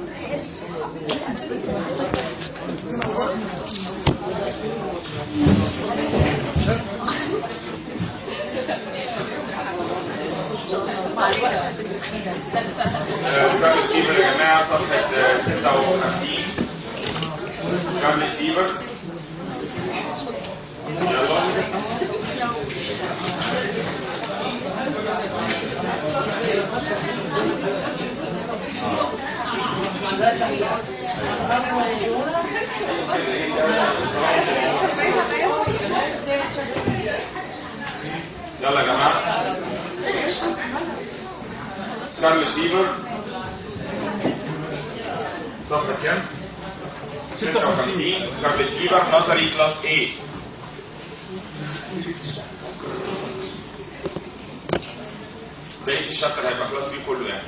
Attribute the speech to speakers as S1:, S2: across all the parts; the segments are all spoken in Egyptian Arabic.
S1: سكارلت فيفر يا جماعه صفحه 56 سكارلت فيفر يلا يلا يا جماعه سكارلت فيفر صفحه كام 56 سكارلت فيفر نظري كلاس A بقية الشابتر هيبقى كلاس بي كله يعني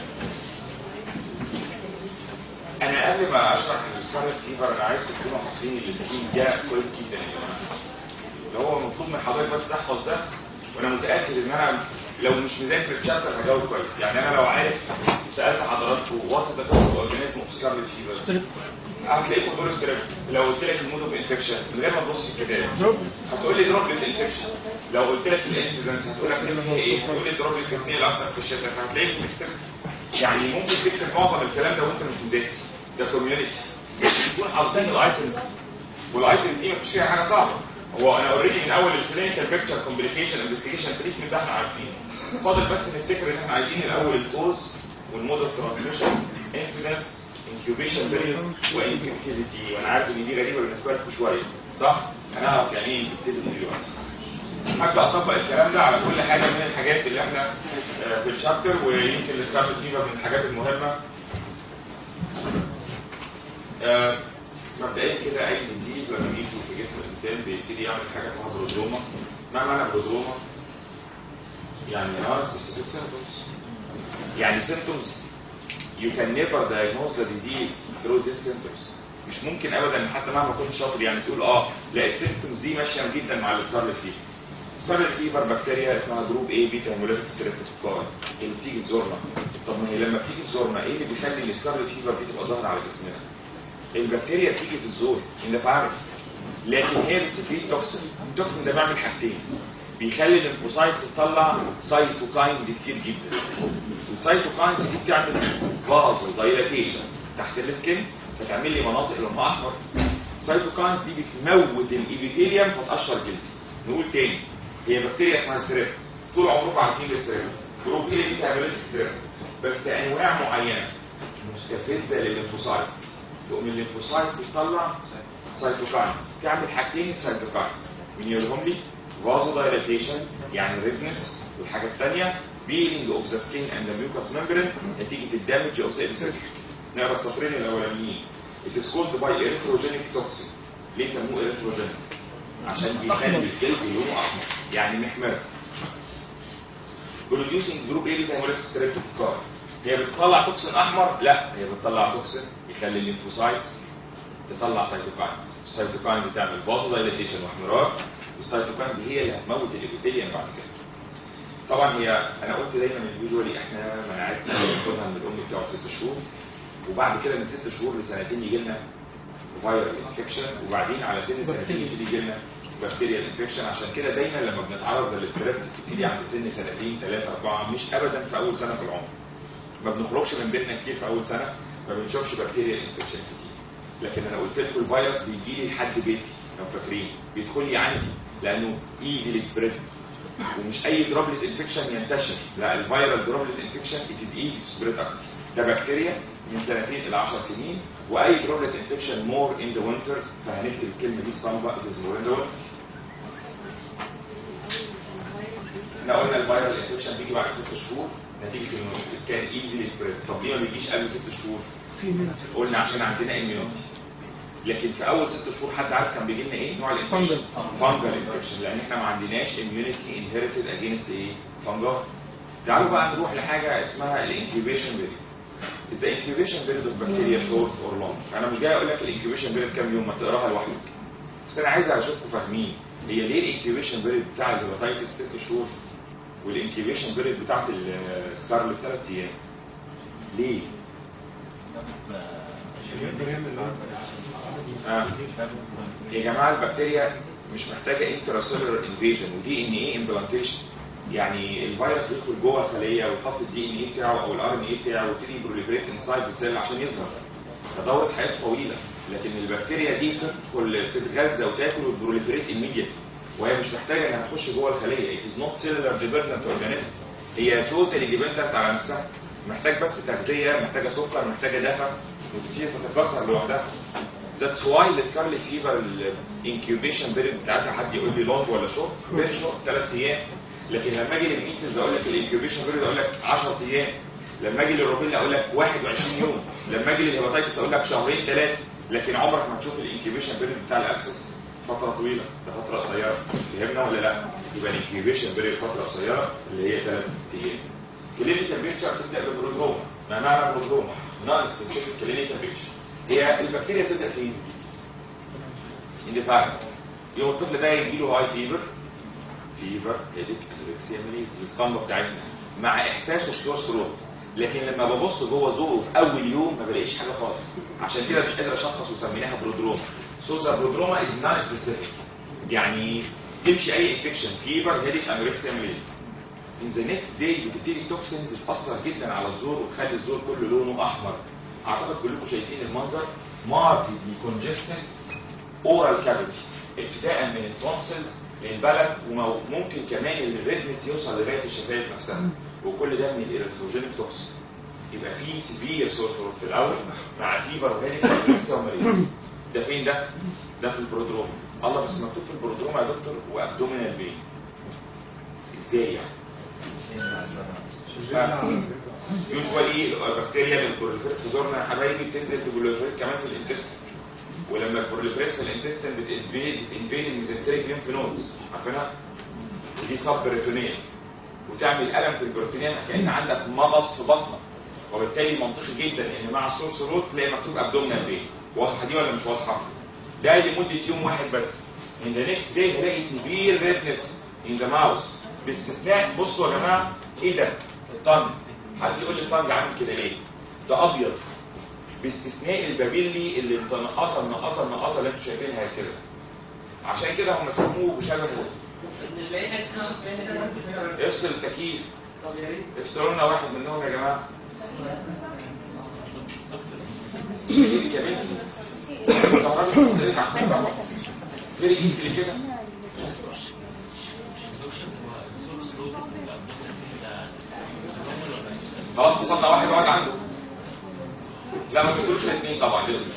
S1: انا قبل ما اشرح السكارلت فيفر انا عايزكم تكونوا حافظين السكين ده كويس جدا يا جماعه اللي هو مطلوب من حضرتك بس تحفظ ده وانا متاكد ان انا لو مش مذاكر الشابتر هجاوب كويس يعني انا لو عارف سالت حضراتكم وات ذا كوز اورجانيزم اوف سكارلت فيفر هتلاقيكم دول ستريب لو قلت لك المود اوف انفكشن من غير ما تبص في الكتاب هتقول لي دروبلت انفكشن لو قلت لك الانسيدنس هتقول لك فيها ايه هتقول لي دروبلت كتنيه الاكثر في الشتاء فهتلاقيك بتكتب يعني ممكن تكتب معظم الكلام ده وانت مش مذاكر ده كوميونتي تكون حافظين الايتمز والايتمز دي مفيش فيها حاجه صعبه هو انا اوريدي من اول الكلينيكال بيكتشر كومبليكيشن انفستيجيشن تريتمنت ده احنا عارفين فاضل بس نفتكر ان احنا عايزين الاول الكوز والمود اوف ترانسميشن انسيدنس انكيوبيشن بيريود وانفكتيفيتي وانا عارف ان دي غريبه بالنسبه لكم شويه صح؟ هنعرف يعني ايه انفكتيفيتي دلوقتي هبدا اطبق الكلام ده على كل حاجه من الحاجات اللي احنا آه، في الشابتر ويمكن السكارلت فيفر من الحاجات المهمه آه، مبدئيا كده اي ديزيز لما بيجي في جسم الانسان بيبتدي يعمل حاجه اسمها برودروما ما معنى برودروما؟ يعني اه specific symptoms يعني symptoms you can never diagnose the disease through these symptoms مش ممكن ابدا حتى مهما كنت شاطر يعني تقول اه لا السيمتومز دي ماشيه جدا مع السكارلت فيفر سكارلت فيفر بكتيريا اسمها جروب اي بيتا هيموليتيك ستريبتوكوكاي اللي بتيجي تزورنا طب ما هي لما بتيجي تزورنا ايه اللي بيخلي السكارلت فيفر دي تبقى ظاهره على جسمنا؟ البكتيريا بتيجي في الزور ان ذا فيروس لكن هي بتسكريت توكسين التوكسين ده بيعمل حاجتين بيخلي الليمفوسايتس تطلع سايتوكاينز كتير جدا السايتوكاينز دي بتعمل فازو دايلاتيشن تحت السكن فتعمل لي مناطق لونها احمر السايتوكاينز دي بتموت الابيثيليوم فتقشر جلدي نقول تاني هي بكتيريا اسمها ستريب طول عمركم عارفين الستريب جروب ايه دي بتعمل ستريب بس انواع معينه مستفزه للليمفوسايتس تقوم الليمفوسايتس تطلع سايتوكاينز تعمل حاجتين السايتوكاينز مين يقولهم لي فازو دايلاتيشن يعني ريدنس والحاجه الثانيه بيلينج اوف ذا سكين اند ذا ميوكس ممبرين نتيجه الدامج اوف ذا ايبيثيليوم نقرا السطرين الاولانيين It is caused by erythrogenic toxin ليه سموه erythrogenic؟ عشان بيخلي الجلد لونه احمر يعني محمر producing جروب ايه بيتا هيموليتيك ستريبتوكوكاي هي بتطلع توكسين احمر لا هي بتطلع توكسين يخلي الليمفوسايتس تطلع سايتوكاينز السايتوكاينز تعمل فازو دايليتيشن واحمرار والسايتوكاينز هي اللي هتموت الابيثيليوم بعد كده طبعا هي انا قلت دايما الفيجوالي احنا مناعتنا بناخدها من الام بتقعد ست شهور وبعد كده من ست شهور لسنتين يجي لنا فايرال انفكشن وبعدين على سن سنتين يبتدي يجي لنا بكتيريال انفكشن عشان كده دايما لما بنتعرض للاستريب بتبتدي عند سن سنتين ثلاثه اربعه مش ابدا في اول سنه في العمر ما بنخرجش من بيتنا كتير في اول سنه ما بنشوفش بكتيريال انفكشن كتير لكن انا قلت لكم الفيروس بيجي لي لحد بيتي لو فاكرين بيدخل لي عندي لانه ايزيلي سبريد ومش اي دروبلت انفكشن ينتشر لا الفيرال دروبلت انفكشن ات از ايزي تو سبريد اكتر ده بكتيريا من سنتين الى 10 سنين واي دروبلت انفكشن مور ان ذا وينتر فهنكتب الكلمه دي ستامبا ات از مور ان ذا وينتر احنا قلنا الفيرال انفكشن بيجي بعد ست شهور نتيجه انه كان ايزيلي سبريد طب ليه ما بيجيش قبل ست شهور؟ قلنا عشان عندنا اميونيتي لكن في اول ست شهور حد عارف كان بيجي لنا ايه نوع الانفكشن فانجل انفكشن لان احنا ما عندناش اميونيتي انهيرتد اجينست ايه فانجل تعالوا بقى نروح لحاجه اسمها الانكيوبيشن بيريد ازاي انكيوبيشن بيريد اوف بكتيريا شورت اور لونج انا مش جاي اقول لك الانكيوبيشن بيريد كام يوم ما تقراها لوحدك بس انا عايز اشوفكم فاهمين هي ليه الانكيوبيشن بيريد بتاع الهيباتيتس ست شهور والانكيوبيشن بيريد بتاعت السكارلت ثلاث ايام ليه؟ آه. يا جماعه البكتيريا مش محتاجه انتراسيلولر انفيجن ودي ان ايه امبلانتيشن يعني الفيروس بيدخل جوه الخليه ويحط الدي ان ايه بتاعه او الار ان ايه بتاعه ويبتدي يبروليفريت انسايد السيل عشان يظهر فدوره حياته طويله لكن البكتيريا دي بتدخل تتغذى وتاكل وتبروليفريت immediately وهي مش محتاجه انها تخش جوه الخليه it is not cellular dependent organism هي توتالي ديبندنت على نفسها محتاج بس تغذيه محتاجه سكر محتاجه دفع وتبتدي تتكسر لوحدها ذاتس واي السكارلت فيفر الانكيوبيشن بيريد بتاعتها حد يقول لي لونج ولا شورت فيري شورت ثلاث ايام لكن لما اجي للميسز اقول لك الانكيوبيشن بيريد اقول لك 10 ايام لما اجي للروبيلا اقول لك 21 يوم لما اجي للهيباتيتس اقول لك شهرين ثلاثه لكن عمرك ما تشوف الانكيوبيشن بيريد بتاع الابسس فتره طويله ده فتره قصيره فهمنا ولا لا؟ يبقى الانكيوبيشن بيريد فتره قصيره اللي هي ثلاث ايام كلينيكال بيكتشر تبدا ببرودروما ما معنى برودروما؟ نون سبيسيفيك كلينيكال بيكتشر هي البكتيريا بتبدا فين؟ اندفاعس يوم الطفل ده يجي له هاي فيفر فيفر هيديك انوركسيا ميليز الاسطمبه بتاعتنا مع احساسه بسور ثروت لكن لما ببص جوه زوره في اول يوم ما بلاقيش حاجه خالص عشان كده مش قادر اشخص وسميناها برودروما سوزا برودروما از نون سبيسيفيك يعني تمشي اي انفكشن فيفر هيديك انوركسيا ميليز in the next day بتبتدي التوكسينز تاثر جدا على الزور وتخلي الزور كله لونه احمر اعتقد كلكم شايفين المنظر ماركتلي كونجستد اورال كافيتي ابتداء من التونسلز للبلد وممكن كمان الريدنس يوصل لغايه الشفايف نفسها وكل ده من الاريثروجينيك توكسين يبقى في سيفير سورسور في الاول مع فيفر وهيديك ومريض ده فين ده؟ ده في البرودروما الله بس مكتوب في البرودروما يا دكتور وابدومينال فين ازاي يعني؟ يوجوالي البكتيريا اللي بتبروليفريت في زورنا يا حبايبي بتنزل تبروليفريت كمان في الانتستين ولما البروليفريت في الانتستين بتنفيد بتنفيد الميزنتريك ليمف نودز عارفينها؟ دي سب بريتونيه وتعمل الم في البروتينيه كان عندك مغص في بطنك وبالتالي منطقي جدا ان مع السورس روت تلاقي مكتوب ابدومينال بين واضحه دي ولا مش واضحه؟ ده لمده يوم واحد بس in the next day هلاقي severe redness in the mouth باستثناء بصوا يا جماعه ايه ده؟ الطنج حد يقول لي الطنج عامل كده ليه؟ ده ابيض باستثناء البابيلي اللي متنقطه النقطه النقطه اللي انتم شايفينها كده عشان كده هم سموه بشبه
S2: مش لاقي حاجه اسمها
S1: افصل التكييف
S2: طب يا ريت
S1: افصلوا لنا واحد منهم يا جماعه ايدك يا بنتي كهربي حضرتك على الكهرباء فيري ايزي كده خلاص وصلنا واحد واحد عنده لا ما تفصلوش الاثنين طبعا لازم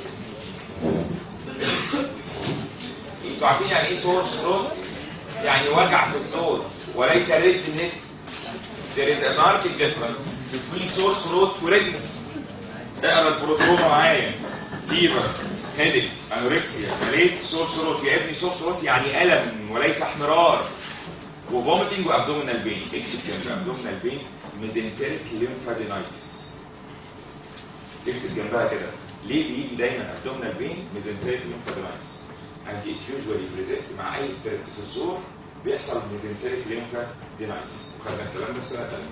S1: انتوا عارفين يعني ايه سور ثروت يعني وجع في الزور وليس ريدنس there is a marked difference between sore throat و redness اقرا البروتروما معايا فيفر هيدك انوركسيا ماليز سور ثروت يا ابني سور ثروت يعني الم وليس احمرار وفوميتنج وابدومينال بين اكتب جنب ابدومينال بين ميزنتريك ليمفادينايتس اكتب جنبها كده ليه بيجي دايما ابدومينال بين ميزنتريك ليمفادينايتس and it usually present مع اي ستريبت في الزور بيحصل ميزنتريك ليمفادينايتس وخدنا الكلام ده في سنه ثانيه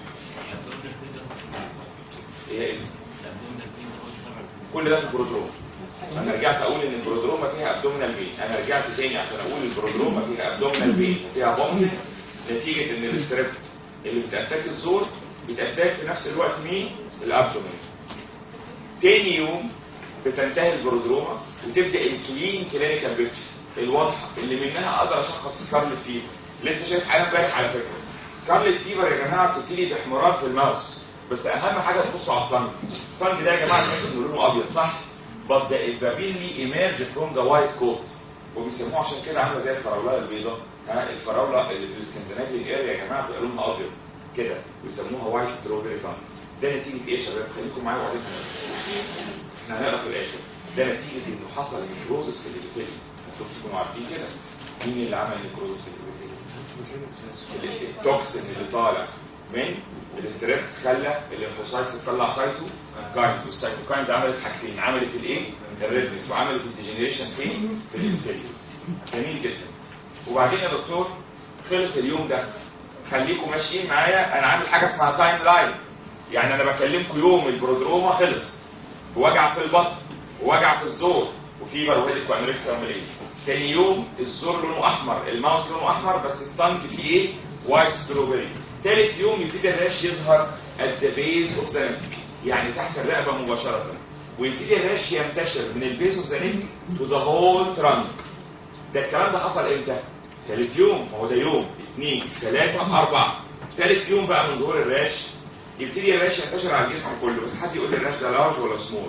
S1: هي ايه كل ده في البرودروما انا رجعت اقول ان البرودروما فيها ابدومينال بين انا رجعت تاني عشان اقول البرودروما فيها ابدومينال بين وفيها فومتنج نتيجه ان الاستريبت اللي بتاتاك الزور بتاتاك في نفس الوقت مين الابدومين تاني يوم بتنتهي البرودروما وتبدا الكلين كلينيكال بيكتشر الواضحه اللي منها اقدر اشخص سكارلت فيفر لسه شايف حاله امبارح على فكره سكارلت فيفر يا جماعه بتبتدي باحمرار في الماوس بس اهم حاجه تبصوا على الطنج الطنج ده يا جماعه تحس انه لونه ابيض صح but the babili emerge from the white coat وبيسموه عشان كده عامله زي الفراوله البيضاء ها الفراوله اللي في الاسكندنافيان اريا يا جماعه بتبقى لونها ابيض كده ويسموها وايت ستروبري تانج ده نتيجه ايه يا شباب خليكم معايا وبعدين احنا هنقرا في الاخر ده نتيجه انه حصل نيكروزس في الابيثيليوم المفروض تكونوا عارفين كده مين اللي عمل نيكروزس في الابيثيليوم التوكسين اللي طالع من الاستريب خلى الليمفوسايتس تطلع سايتو كاينز والسايتوكاينز عملت حاجتين عملت الايه؟ الريدنس وعملت الديجنريشن فين؟ في الانسيليوم جميل جدا وبعدين يا دكتور خلص اليوم ده خليكم ماشيين معايا انا عامل حاجه اسمها تايم لاين يعني انا بكلمكم يوم البرودروما خلص ووجع في البطن ووجع في الزور وفيبر وهيدك وانوركسيا وماليزيا تاني يوم الزور لونه احمر الماوس لونه احمر بس التانك فيه ايه وايت ستروبري تالت يوم يبتدي الراش يظهر at the base of the neck يعني تحت الرقبه مباشره ويبتدي الراش ينتشر من البيس اوف ذا نيك تو ذا هول ترانك ده الكلام ده حصل امتى؟ تالت يوم ما هو ده يوم اثنين ثلاثة أربعة تالت يوم بقى من ظهور الراش يبتدي الراش ينتشر على الجسم كله بس حد يقول لي الراش ده لارج ولا سمول؟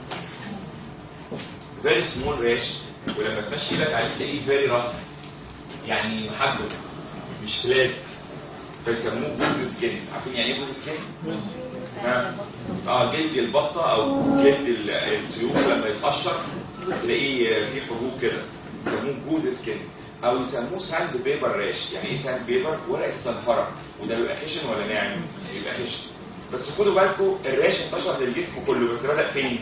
S1: فيري سمول راش ولما تمشي ايدك عليه تلاقيه فيري رف يعني محبب مش فلات فيسموه بوز سكين عارفين يعني ايه بوز سكين؟ ها؟ اه جلد البطه او جلد ال- الطيور لما يتقشر تلاقيه فيه حبوب كده يسموه بوز سكين او يسموه ساند بيبر راش يعني ايه ساند بيبر ورق الصنفره وده بيبقى خشن ولا ناعم بيبقى خشن بس خدوا بالكم الراش انتشر للجسم كله بس بدا فين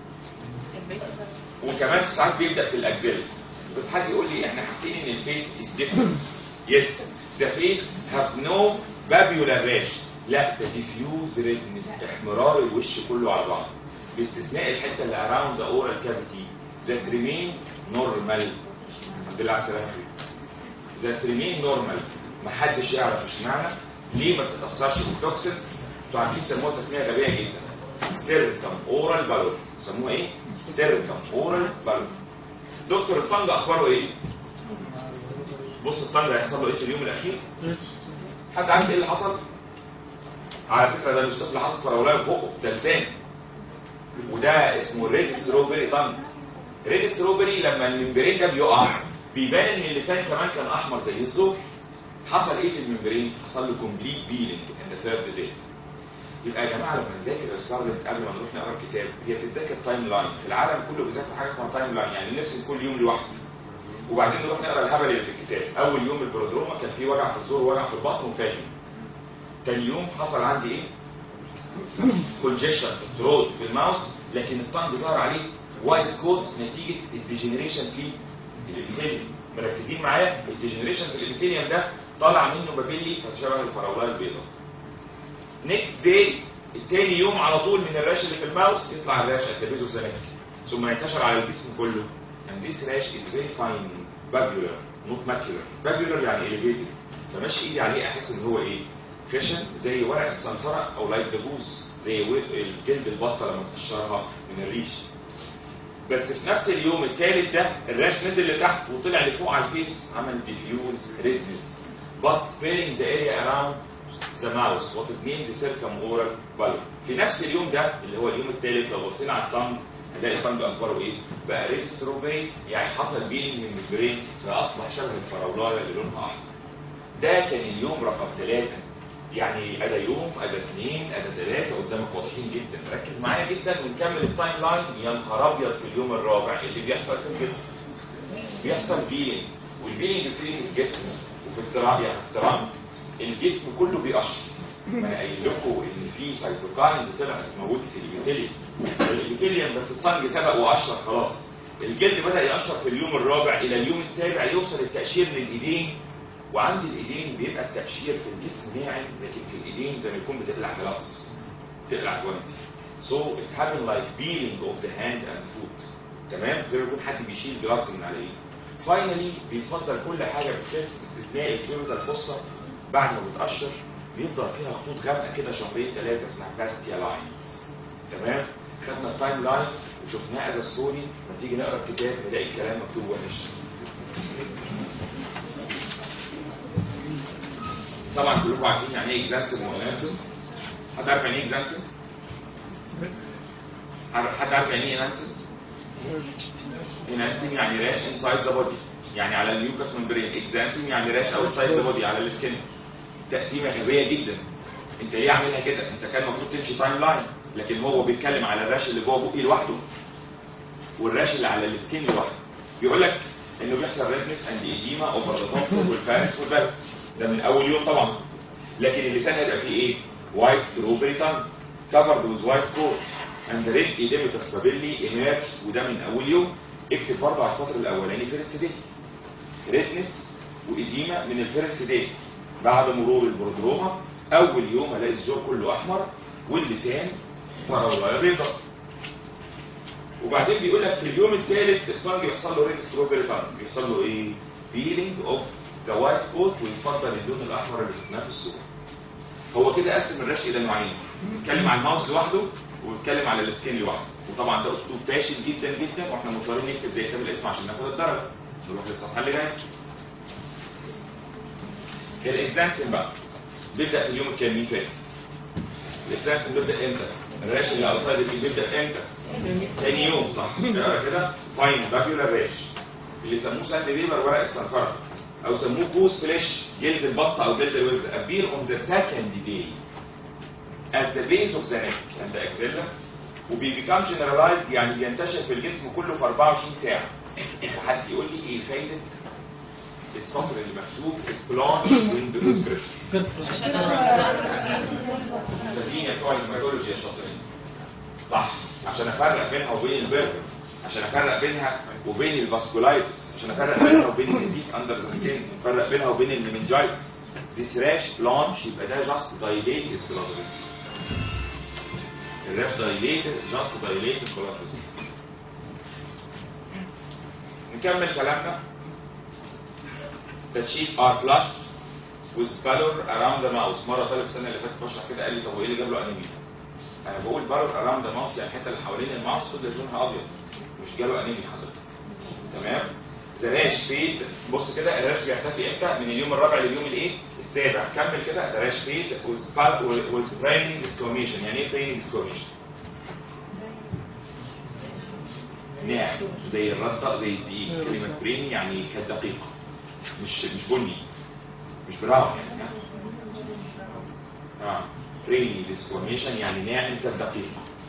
S1: وكمان في ساعات بيبدا في الاجزاء بس حد يقول لي احنا حاسين ان الفيس از ديفرنت يس ذا فيس هاف نو بابيولار راش لا ده ديفيوز ريدنس احمرار الوش كله على بعض باستثناء الحته اللي اراوند ذا اورال كافيتي ذات ريمين نورمال الحمد لله على السلامه ذات ريمين نورمال محدش يعرف اشمعنى ليه ما بتتاثرش بالتوكسينز انتوا عارفين سموها تسميه غبيه جدا سيركم اورال بالور سموها ايه؟ سيركم اورال بالور دكتور الطنج اخباره ايه؟ بص الطنج هيحصل له ايه في اليوم الاخير؟ حد عارف ايه اللي حصل؟ على فكره ده مش طفل حاطط فراولايه في بقه ده لسان وده اسمه ريد ستروبري طنج ريد ستروبري لما الممبرين ده بيقع بيبان ان اللسان كمان كان احمر زي الزور حصل ايه في الممبرين؟ حصل له كومبليت بيلينج ان ذا ثيرد داي يبقى يا جماعه لما نذاكر سكارلت قبل ما نروح نقرا الكتاب هي بتتذاكر تايم لاين في العالم كله بيذاكروا حاجه اسمها تايم لاين يعني نرسم كل يوم لوحده وبعدين نروح نقرا الهبل اللي في الكتاب اول يوم البرودروما كان في وجع في الزور ووجع في البطن وفاهم تاني يوم حصل عندي ايه كونجيشن في الثروت في الماوس لكن الطنج ظهر عليه وايت كوت نتيجه الديجنريشن في الابيثيليوم مركزين معايا الديجنريشن في الابيثيليوم ده طالع منه بابيلي فشبه الفراولايه البيضاء نيكست داي التاني يوم على طول من الراش اللي في الماوس يطلع الراش التبيزو زنك ثم ينتشر على الجسم كله and this rash is very fine babular not macular babular يعني elevated فمشي ايدي عليه احس ان هو ايه خشن زي ورق الصنفره او لايك دبوز زي و- الجلد البطه لما تقشرها من الريش بس في نفس اليوم الثالث ده الراش نزل لتحت وطلع لفوق على الفيس عمل ديفيوز ريدنس but sparing the area around the mouse what is named the circumoral bulb في نفس اليوم ده اللي هو اليوم الثالث لو بصينا على الطنج هنلاقي الطنج اخباره ايه؟ بقى ريد ستروبري يعني حصل بيلينج من البرين فاصبح شبه الفراولايه اللي لونها احمر ده كان اليوم رقم ثلاثة يعني أدا يوم أدا اثنين أدا ثلاثة قدامك واضحين جدا ركز معايا جدا ونكمل التايم لاين يا نهار أبيض في اليوم الرابع اللي بيحصل في الجسم بيحصل بيلينج والبيلينج بيبتدي في الجسم وفي الترام يعني في الترام الجسم كله بيقشر ما انا قايل لكم ان في سيتوكاينز طلعت موتت الابيثيليوم الابيثيليوم بس الطنج سبق وقشر خلاص الجلد بدا يقشر في اليوم الرابع الى اليوم السابع يوصل التقشير للايدين وعند الايدين بيبقى التقشير في الجسم ناعم لكن في الايدين زي ما يكون بتقلع جلافز بتقلع جوانتي so it happened like peeling of the hand and foot تمام زي ما يكون حد بيشيل جلافز من على ايده فاينلي بيتفضل كل حاجه بتخف باستثناء الكيوريتال فوسا بعد ما بتقشر بيفضل فيها خطوط غامقه كده شهرين ثلاثه اسمها باستيا لاينز تمام خدنا التايم لاين وشفناه از ستوري ما تيجي نقرا الكتاب نلاقي الكلام مكتوب وحش طبعا كلكم عارفين يعني ايه اكزانسم وانانسم حد عارف يعني ايه اكزانسم؟ حد عارف يعني ايه انانسم؟ انانسم يعني راش انسايد ذا بودي يعني على النيوكاس ممبرين اكزانسم يعني راش اوتسايد ذا بودي على السكن تقسيمه غبيه جدا انت ليه عاملها كده؟ انت كان المفروض تمشي تايم لاين لكن هو بيتكلم على الراش اللي جوه بقي لوحده والراش اللي على السكين لوحده بيقول لك انه بيحصل ريدنس اند ايديما اوفر ذا توكسين والفارنس والبلد ده من اول يوم طبعا لكن اللسان هيبقى فيه ايه؟ وايت ستروبري تانج كفرد ويز وايت كوت اند ريد ايديمتس فابيلي ايميرج وده من اول يوم اكتب برضه على السطر الاولاني فيرست داي ريدنس وايديما من الفيرست داي بعد مرور البرودروما اول يوم الاقي الزور كله احمر واللسان فراولايه بيضاء وبعدين بيقول لك في اليوم الثالث التانج بيحصل له ريد ستروبري تانج بيحصل له ايه؟ بيلينج اوف ذا وايت كوت ويفضل اللون الاحمر اللي شفناه في الصوره. هو كده قسم الرش الى نوعين بيتكلم على الماوس لوحده وبيتكلم على السكين لوحده وطبعا ده اسلوب فاشل جدا جدا واحنا مضطرين نكتب زي كتاب الاسم عشان ناخد الدرجه نروح للصفحه اللي جايه الاكزانسن بقى بيبدا في اليوم الكام مين فاكر؟ الاكزانسن بيبدا امتى؟ الريش اللي اوتسايد بيبدا امتى؟ تاني يوم صح اقرا كده فاين بابيولار ريش اللي سموه ساند بيبر ورق الصنفره او سموه كوس فليش جلد البطه او جلد الوز appear on the second day at the base of the neck and the axilla وبيبيكام generalized يعني بينتشر في الجسم كله في 24 ساعه وحد يقول لي ايه فايده السطر اللي مكتوب بلانش ويند ريسبريشن الذين بتوع الهيماتولوجي يا شاطرين صح عشان افرق بينها وبين البرجر عشان افرق بينها وبين الفاسكولايتس عشان افرق بينها وبين النزيف اندر ذا سكين افرق بينها وبين المننجايتس ذيس راش بلانش يبقى ده جاست دايليتد بلاد فيسل الراش دايليتد جاست دايليتد بلاد فيسل نكمل كلامنا The cheek are flushed with pallor around the mouth مرة طالب السنة اللي فاتت بشرح كده قال لي طب وايه اللي جاب له انيميا؟ انا بقول بارور around the mouth يعني الحته اللي حوالين الماوس كل لونها ابيض مش جاله انيميا حضرتك تمام؟ ذا راش فيد بص كده الراش بيختفي امتى؟ من اليوم الرابع لليوم الايه؟ السابع كمل كده ذا راش فيد with pal- with braining exclamation يعني ايه braining exclamation؟ ناعم زي الردة زي الدقيق كلمة بريني يعني كالدقيق مش مش بني مش براون يعني اه بريني ديسكوميشن يعني ناعم كالدقيق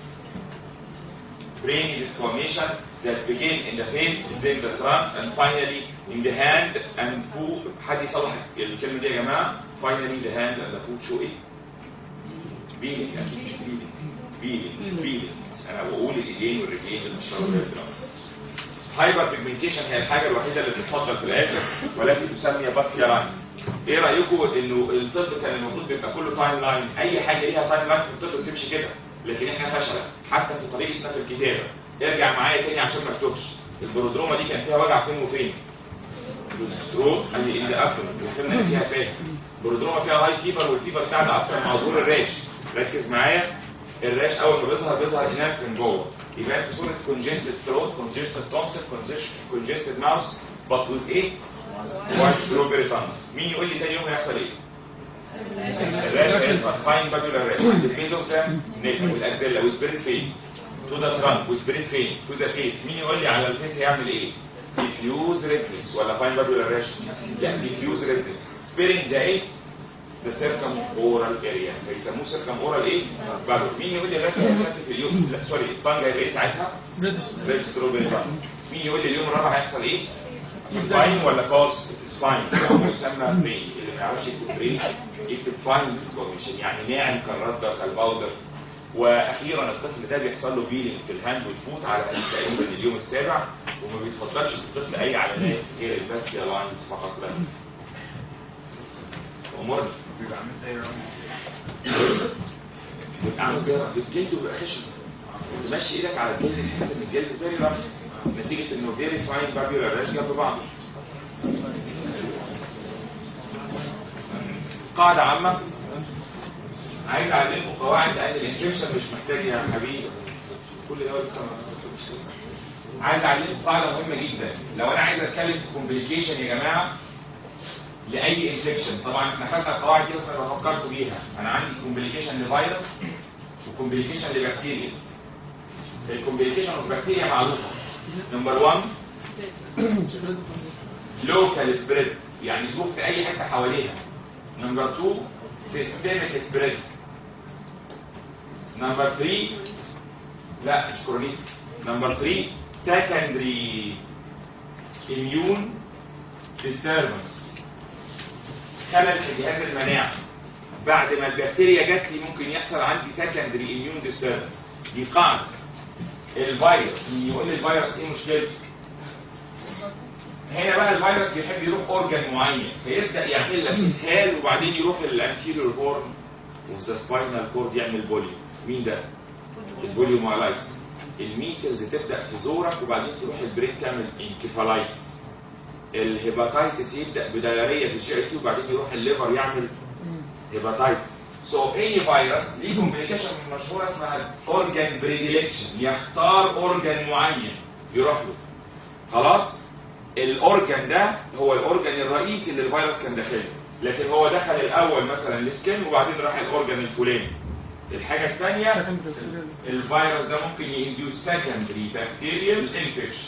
S1: brainy disclamation that begin in the face, then the trunk, and finally in the hand and foot. حد يصلح الكلمة دي يا جماعة. Finally the hand and the foot شو إيه؟ بيلينج أكيد مش بيلينج. بيلينج بيلينج. أنا بقول الإيدين والرجلين المشتركة زي الدراسة. هايبر بيجمنتيشن هي الحاجة الوحيدة اللي بتتفضل في الآخر ولكن تسمى باستيا لاينز. ايه رايكم انه الطب كان المفروض بيبقى كله تايم لاين اي حاجه ليها تايم لاين في الطب بتمشي كده لكن احنا فشله حتى في طريقتنا في الكتابه ارجع معايا تاني عشان ما اكتبش البرودروما دي كان فيها وجع فين وفين البرودروم اللي اللي ابدن وفهمنا إن فيها فين البرودروما فيها هاي فيبر والفيبر بتاعنا اكتر مع ظهور الراش ركز معايا الراش اول ما بيظهر بيظهر انام من جوه يبان في صوره كونجستد ثروت كونجستد تونسل كونجستد ماوس بط ويز ايه؟ وايت ستروبري تانج مين يقول لي تاني يوم هيحصل ايه؟ الراش هيظهر فاين بابيولار راش عند البيزوسام نيك والاكزيلا وسبريت فين تو ذا ترانك وسبريت فين تو ذا فيس مين يقول لي على الفيس هيعمل ايه؟ ديفيوز ريدنس ولا فاين بابيولار راش؟ لا ديفيوز ريدنس سبيرنج ذا ايه؟ ذا سيركم اورال اريا فيسموه سيركم اورال ايه؟ بابل مين يقول لي الراش هيختفي في اليوم؟ لا سوري الطنج هيبقى ايه ساعتها؟ ريد ستروبري تانج مين يقول لي اليوم الرابع هيحصل ايه؟ فاين ولا كورس فاين يسمى برين اللي ما يعرفش يكتب برين يكتب فاين ديسكوميشن يعني ناعم كالرده كالباودر واخيرا الطفل ده بيحصل له بيلينج في الهاند والفوت على تقريبا اليوم السابع وما بيتفضلش في الطفل اي علامات غير الباستيا لاينز فقط لا امرني
S3: بيبقى عامل زي الرمل
S1: بيبقى عامل زي الجلد بيبقى خشن تمشي ايدك على الجلد تحس ان الجلد فيري رف نتيجه انه فيري فاين بابيولار راش جنب بعض قاعده عامه عايز اعلمكم قواعد لان الانفكشن مش محتاج يا حبيبي كل ده لسه ما خدتوش. عايز اعلمكم قاعده مهمه جدا لو انا عايز اتكلم في كومبليكيشن يا جماعه لاي انفكشن طبعا احنا خدنا القواعد دي بس انا بفكركم بيها انا عندي كومبليكيشن لفيروس وكومبليكيشن لبكتيريا الكومبليكيشن اوف بكتيريا معروفه نمبر 1 لوكال سبريد يعني تروح في اي حته حواليها نمبر 2 سيستميك سبريد نمبر 3 لا مش كورونيست نمبر 3 سكندري اميون ديستربنس خلل في جهاز المناعه بعد ما البكتيريا جات لي ممكن يحصل عندي سكندري اميون ديستربنس دي قاعده الفيروس مين يقول لي الفيروس ايه مشكلته هنا بقى الفيروس بيحب يروح اورجان معين فيبدا يعمل لك اسهال وبعدين يروح الانتيريور هورن وذا سباينال كورد يعمل بوليو مين ده؟ البوليو مالايتس الميسلز تبدا في زورك وبعدين تروح البرين تعمل انكفالايتس الهيباتايتس يبدا بدايريه في الجي اي تي وبعدين يروح الليفر يعمل هيباتايتس سو اي فيروس ليه كومبليكيشن مشهوره اسمها اورجان بريديلكشن يختار اورجان معين يروح له خلاص الاورجان ده هو الاورجان الرئيسي اللي الفيروس كان داخله لكن هو دخل الاول مثلا السكن وبعدين راح الاورجان الفلاني الحاجه الثانيه الفيروس ده ممكن ينديوس سكندري بكتيريال انفكشن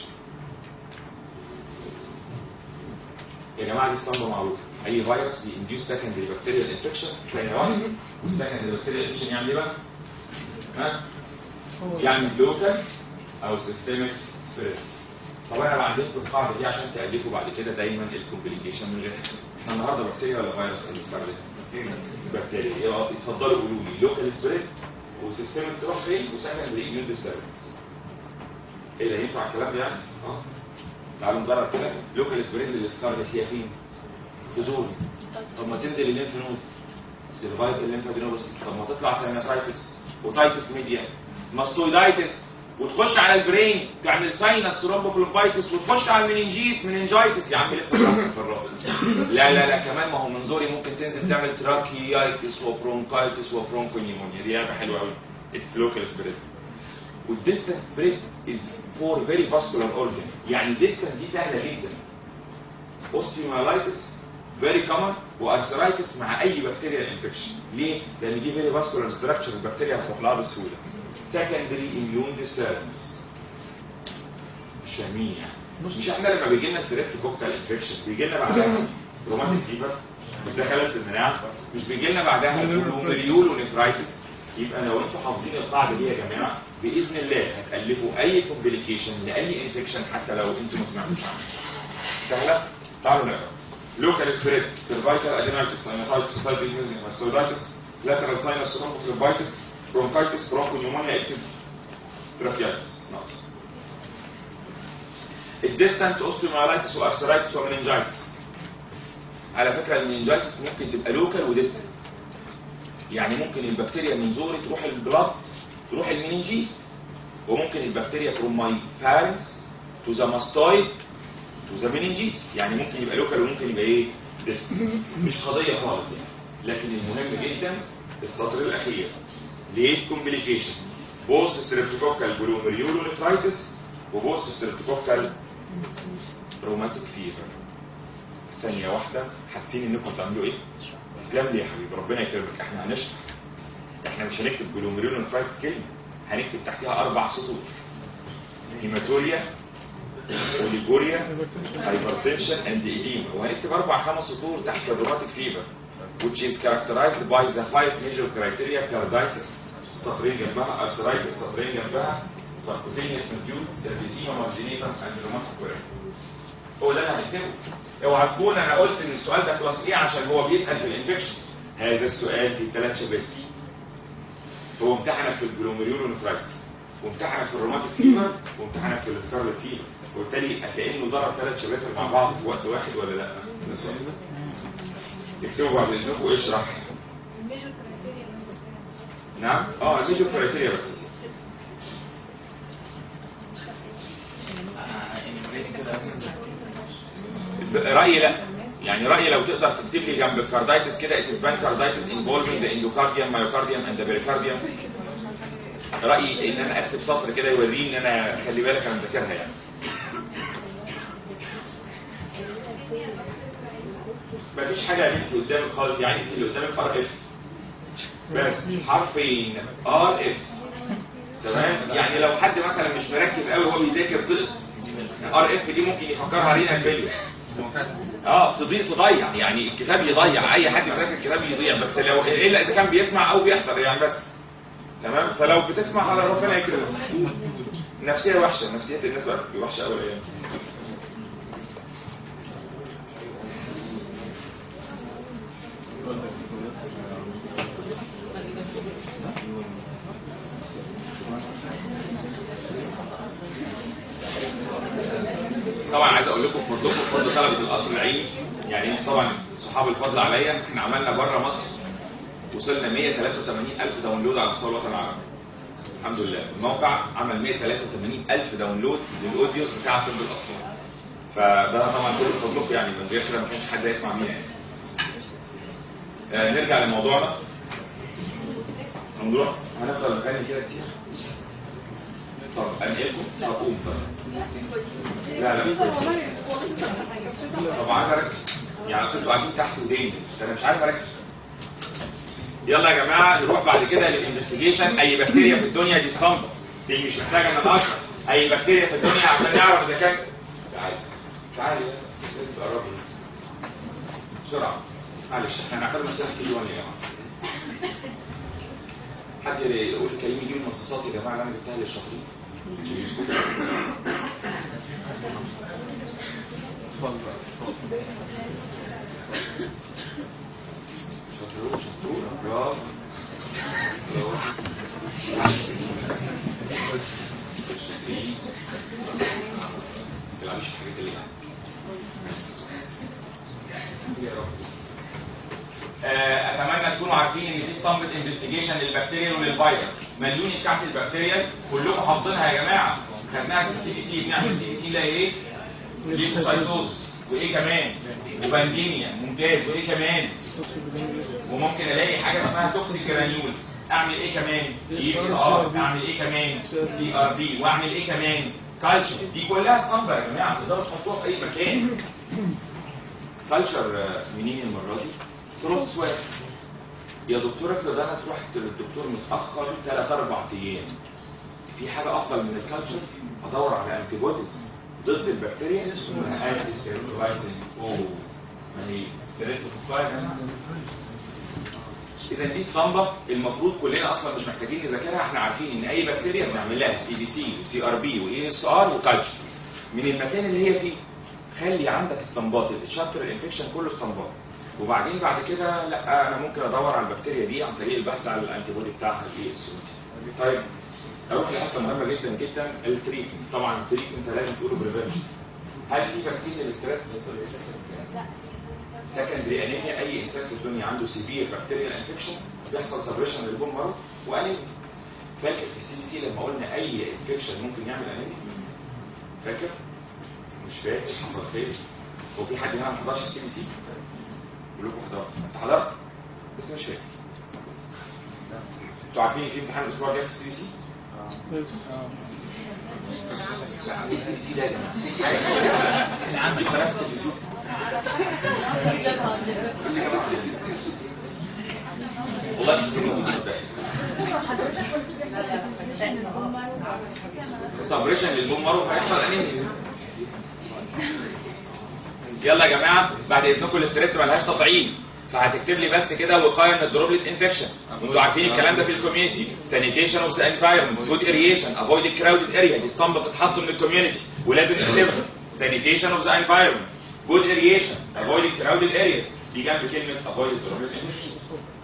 S1: يا جماعه دي اسطمبه معروفه اي فيروس بينديوس سكندري بكتيريال انفكشن ثانيه واحده والسكندري بكتيريال انفكشن يعمل ايه بقى؟ ها؟ يعمل لوكال او سيستميك سبريد طب انا بقى عندكم القاعده دي عشان تالفوا بعد كده دايما الكومبليكيشن من غير احنا النهارده بكتيريا ولا فيروس هنستخدم؟ بكتيريا يبقى اتفضلوا قولوا لي لوكال سبريد وسيستميك تروح فين وسكندري ايميون ديستربنس ايه ده ينفع الكلام ده يعني؟ اه تعالوا نجرب كده لوكال سبريد للسكارلت هي فين؟ في زون طب ما تنزل الليمف نود سيرفايكال ليمفادينوباثي طب ما تطلع ساينوسايتس وتايتس ميديا ماستويدايتس وتخش على البرين تعمل ساينس ترومبوفلوبايتس وتخش على المننجيس مننجايتس يا عم لف الرقم في الراس لا لا لا كمان ما هو منظوري ممكن تنزل تعمل تراكيايتس وبرونكايتس وبرونكونيمونيا دي لعبه حلوه قوي اتس لوكال سبريد والديستنس سبريد از فور فيري فاسكولار اورجن يعني الديستنس دي سهله جدا اوستيومالايتس فيري كومن وارثرايتس مع اي بكتيريال انفكشن ليه؟ لان دي فيري فاسكولار ستراكشر البكتيريا هتروح لها بسهوله سكندري اميون ديستربنس مش فاهمين يعني مش احنا لما بيجي لنا ستريبت كوكال انفكشن بيجي لنا بعدها روماتيك فيفر مش ده خلل في المناعه مش بيجي لنا بعدها بلومريول ونفرايتس يبقى لو انتوا حافظين القاعده دي يا جماعه باذن الله هتالفوا اي كومبليكيشن لاي انفكشن حتى لو انتوا ما سمعتوش عنه سهله تعالوا نقرا لوكال سبريد سيرفايكال ادينايتس ساينوسايتس ماستودايتس لاترال ساينس ترومبوفلوبايتس برونكايتس برونكونيومونيا اكتب تراكيايتس ناقص الديستانت اوستيومالايتس وارثرايتس ومننجايتس على فكره المننجايتس ممكن تبقى لوكال وديستانت يعني ممكن البكتيريا من زوري تروح البلاد تروح المننجيز وممكن البكتيريا فروم ماي فارنس تو ذا ماستويد تو ذا مننجيز يعني ممكن يبقى لوكال وممكن يبقى ايه ديستانت مش قضيه خالص يعني لكن المهم جدا السطر الاخير ليت كومبليكيشن بوست ستريبتوكوكال جلوميريولونيفرايتس وبوست ستريبتوكوكال روماتيك فيفر ثانية واحدة حاسين انكم بتعملوا ايه؟ تسلم لي يا حبيبي ربنا يكرمك احنا هنشرح احنا مش هنكتب جلوميريولونيفرايتس كلمة هنكتب تحتها أربع سطور هيماتوريا اوليجوريا هايبرتنشن اند ايديما وهنكتب أربع خمس سطور تحت الروماتيك فيفر which is characterized by the five major criteria carditis سطرين جنبها arthritis سطرين جنبها subcutaneous nodules erythema marginatum and rheumatic urine هو ده اللي هنكتبه اوعى تكون انا قلت ان السؤال ده كلاس ايه عشان هو بيسال في الانفكشن هذا السؤال في ثلاث شباتر هو امتحنك في الجلوميريولونفرايتس وامتحنك في الروماتيك فيفر وامتحنك في السكارلت فيفر وبالتالي كانه ضرب ثلاث شباتر مع بعض في وقت واحد ولا لا؟ ده السؤال ده اكتبوا بعد اذنكم واشرح
S3: الميجور كرايتيريا بس
S1: نعم اه الميجور كرايتيريا بس رايي لا يعني رايي لو تقدر تكتب لي جنب الكاردايتس كده اتسبان كاردايتس انفولفنج ذا اندوكارديوم مايوكارديوم اند بيريكارديوم رايي ان انا اكتب سطر كده يوريني ان انا خلي بالك انا مذاكرها يعني مفيش حاجه يا بنتي قدامك خالص يعني انت اللي قدامك ار اف بس حرفين ار اف تمام يعني لو حد مثلا مش مركز قوي وهو بيذاكر سقط ار اف دي ممكن يفكرها رينا فيلير اه تضيع تضيع يعني الكتاب يضيع اي حد بيذاكر الكتاب يضيع بس لو الا اذا كان بيسمع او بيحضر يعني بس تمام فلو بتسمع على ربنا يكرمك نفسيه وحشه نفسيه الناس بقت وحشه قوي الايام طبعا عايز اقول لكم فضلكم فضل طلبه القصر العيني يعني انتوا طبعا صحاب الفضل عليا احنا عملنا بره مصر وصلنا 183 الف داونلود على مستوى الوطن العربي الحمد لله الموقع عمل 183 الف داونلود للاوديوز بتاع طب الاطفال فده طبعا كل فضلكم يعني من غير كده ما كانش حد هيسمع مين يعني آه نرجع لموضوعنا هنروح هنفضل نتكلم كده كتير طب انقلكم طب قوم طب لا لا مش كويس طب عايز اركز يعني اصل انتوا قاعدين تحت وديني انا مش عارف اركز يلا يا جماعه نروح بعد كده للانفستيجيشن اي بكتيريا في الدنيا دي اسطمبه دي مش محتاجه ان انا اشرح اي بكتيريا في الدنيا عشان نعرف اذا كان تعالي تعالي لازم تقربي بسرعه معلش احنا هنعتبر نفسنا في كي 1 يا جماعه حد يقول كلمه يجيب المصاصات يا جماعه اللي انا جبتها للشاطرين شطور شطور برافو برافو شاطرين ما تلعبيش في الحاجات اللي يعني يا رب آه، اتمنى تكونوا عارفين ان في اسطمبه انفستيجيشن للبكتيريا وللفيروس مليوني بتاعت البكتيريا كلكم حافظينها يا جماعه خدناها في السي بي سي بنعمل سي بي سي نلاقي ايه؟ ليفوسايتوزس وايه كمان؟ وبانديميا ممتاز وايه كمان؟ وممكن الاقي حاجه اسمها توكسيك جرانيولز اعمل ايه كمان؟ اي اس ار اعمل ايه كمان؟ سي ار بي واعمل ايه كمان؟ كالتشر دي كلها اسطمبه يا جماعه تقدروا تحطوها في اي مكان كالتشر منين المره دي؟ ترد سؤال يا دكتور افرض انا رحت للدكتور متاخر ثلاث اربع ايام في حاجه افضل من الكالتشر ادور على انتي بوديز ضد البكتيريا اسمها انتي ستيريولايسين اوه ما هي ستيريولايسين اذا دي اسطمبه المفروض كلنا اصلا مش محتاجين نذاكرها احنا عارفين ان اي بكتيريا بنعمل لها سي بي سي وسي ار بي واي اس ار وكالتشر من المكان اللي هي فيه خلي عندك اسطمبات الشابتر الانفكشن كله اسطمبات وبعدين بعد كده لا انا ممكن ادور على البكتيريا دي عن طريق البحث على الانتي بودي بتاعها الاي اس طيب اروح لحته مهمه جدا جدا التريتمنت طبعا التريتمنت لازم تقوله بريفنشن هل في فاكسين للاسترات؟ سكندري انيميا اي انسان في الدنيا عنده سيفير بكتيريال انفكشن بيحصل سبريشن للبون مارو وانيميا فاكر في السي بي سي لما قلنا اي انفكشن ممكن يعمل انيميا فاكر؟ مش فاكر حصل خير هو في حد هنا ما حضرش السي بي سي؟ كلكم حضرت انت حضرت بس مش فاكر انتوا عارفين في امتحان الاسبوع الجاي في السي بي سي؟ لا السي بي سي ده يا جماعه انا عندي قناه في التلفزيون والله مش كلهم سبريشن للبوم مارو فهيحصل انيميا يلا يا جماعه بعد اذنكم الاستريبت ملهاش تطعيم فهتكتب لي بس كده وقايه من الدروبلت انفكشن وانتوا عارفين الكلام ده في الكوميونتي سانيتيشن اوف ذا انفايرمنت جود اريشن افويد الكراودد اريا دي اسطمبه بتتحط من الكوميونتي ولازم تكتبها سانيتيشن اوف ذا انفايرمنت جود اريشن افويد الكراودد ارياز دي جنب كلمه افويد الدروبلت انفكشن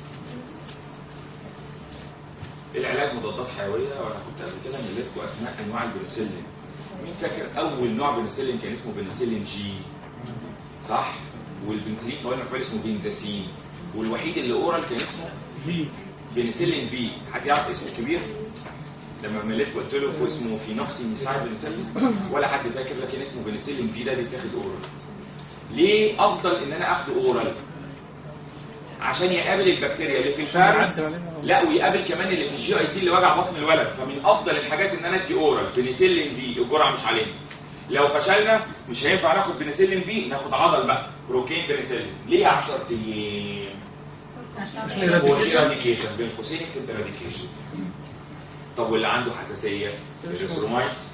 S1: العلاج مضادات حيويه وانا كنت قبل كده مليتكم اسماء انواع البنسلين مين فاكر اول نوع بنسلين كان اسمه بنسلين جي صح والبنسلين طويل فايل اسمه بنزاسين والوحيد اللي اورال كان اسمه
S4: في
S1: بنسلين في حد يعرف اسمه الكبير لما مليت قلت له اسمه فينوكسي ميسايل بنسلين ولا حد فاكر لكن اسمه بنسلين في ده بيتاخد اورال ليه افضل ان انا اخده اورال عشان يقابل البكتيريا اللي في الفارس لا ويقابل كمان اللي في الجي اي تي اللي وجع بطن الولد فمن افضل الحاجات ان انا ادي اورال بنسلين في الجرعه مش عليها لو فشلنا مش هينفع ناخد بنسلين في ناخد عضل بقى بروكين بنسلين ليه 10 ايام هو ايراديكيشن بين قوسين اكتب ايراديكيشن طب واللي عنده حساسيه الريثرومايس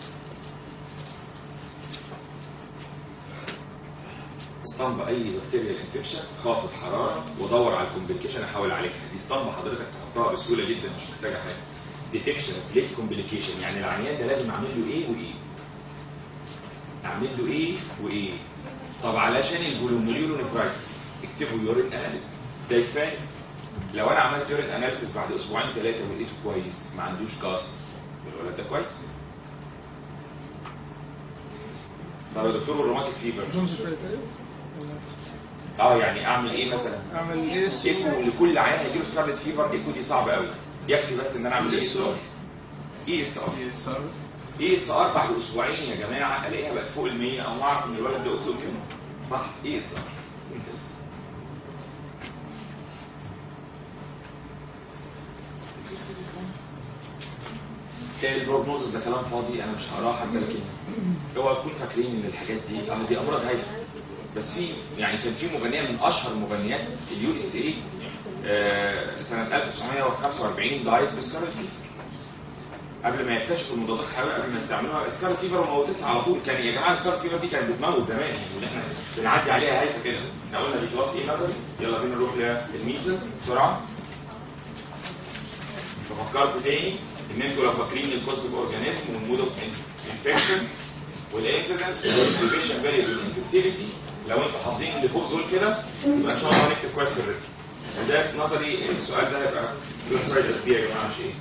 S1: اسطمبة اي بكتيريا انفكشن خافض حراره ودور على الكومبليكيشن احاول عليها دي اسطمبة حضرتك تحطها بسهوله جدا مش محتاجه حاجه ديتكشن اوف ليت كومبليكيشن يعني العيان ده لازم اعمل له ايه وايه اعمل له ايه وايه طب علشان الجلوميرولونيفرايتس اكتبوا يورين اناليسيس ده كفايه لو انا عملت يورين اناليسيس بعد اسبوعين ثلاثه ولقيته كويس ما عندوش كاست الولد ده كويس طب يا دكتور الروماتيك فيفر
S4: جونز كريتيريا
S1: اه يعني اعمل ايه مثلا
S4: اعمل ايه
S1: ايكو لكل عيان هيجيله سكارلت فيفر ايكو دي صعبه قوي يكفي بس ان انا اعمل ايه صار اي اس ار
S4: اي اس ار
S1: اي اس ار بعد اسبوعين يا جماعه الاقيها بقت فوق ال 100 او اعرف ان الولد ده اوتو اميون صح اي اس ار ممتاز البروجنوزس ده كلام فاضي انا مش هقراه حتى لكن اوعى تكونوا فاكرين ان الحاجات دي اه دي امراض هايفه بس في يعني كان في مغنيه من اشهر مغنيات اليو اس اي سنه 1945 دايت بسكارلت فيفر قبل ما يكتشفوا المضادات الحيويه قبل ما يستعملوها سكارلت فيفر وموتتها على طول كان يا جماعه سكارلت فيفر دي كانت بتموت زمان يعني اللي احنا بنعدي عليها هايفه كده احنا قلنا دي كلاس ايه مثلا يلا بينا نروح للميسلز بسرعه ففكرت تاني ان انتوا لو فاكرين البوزيتيف اورجانيزم والمود اوف انفكشن والانسيدنس والانكوبيشن فاليو والانفكتيفيتي لو انتوا حافظين اللي فوق دول كده يبقى ان شاء الله هنكتب كويس في الريتم ده نظري السؤال ده هيبقى كلاس رايت اس بي يا جماعه مش ايه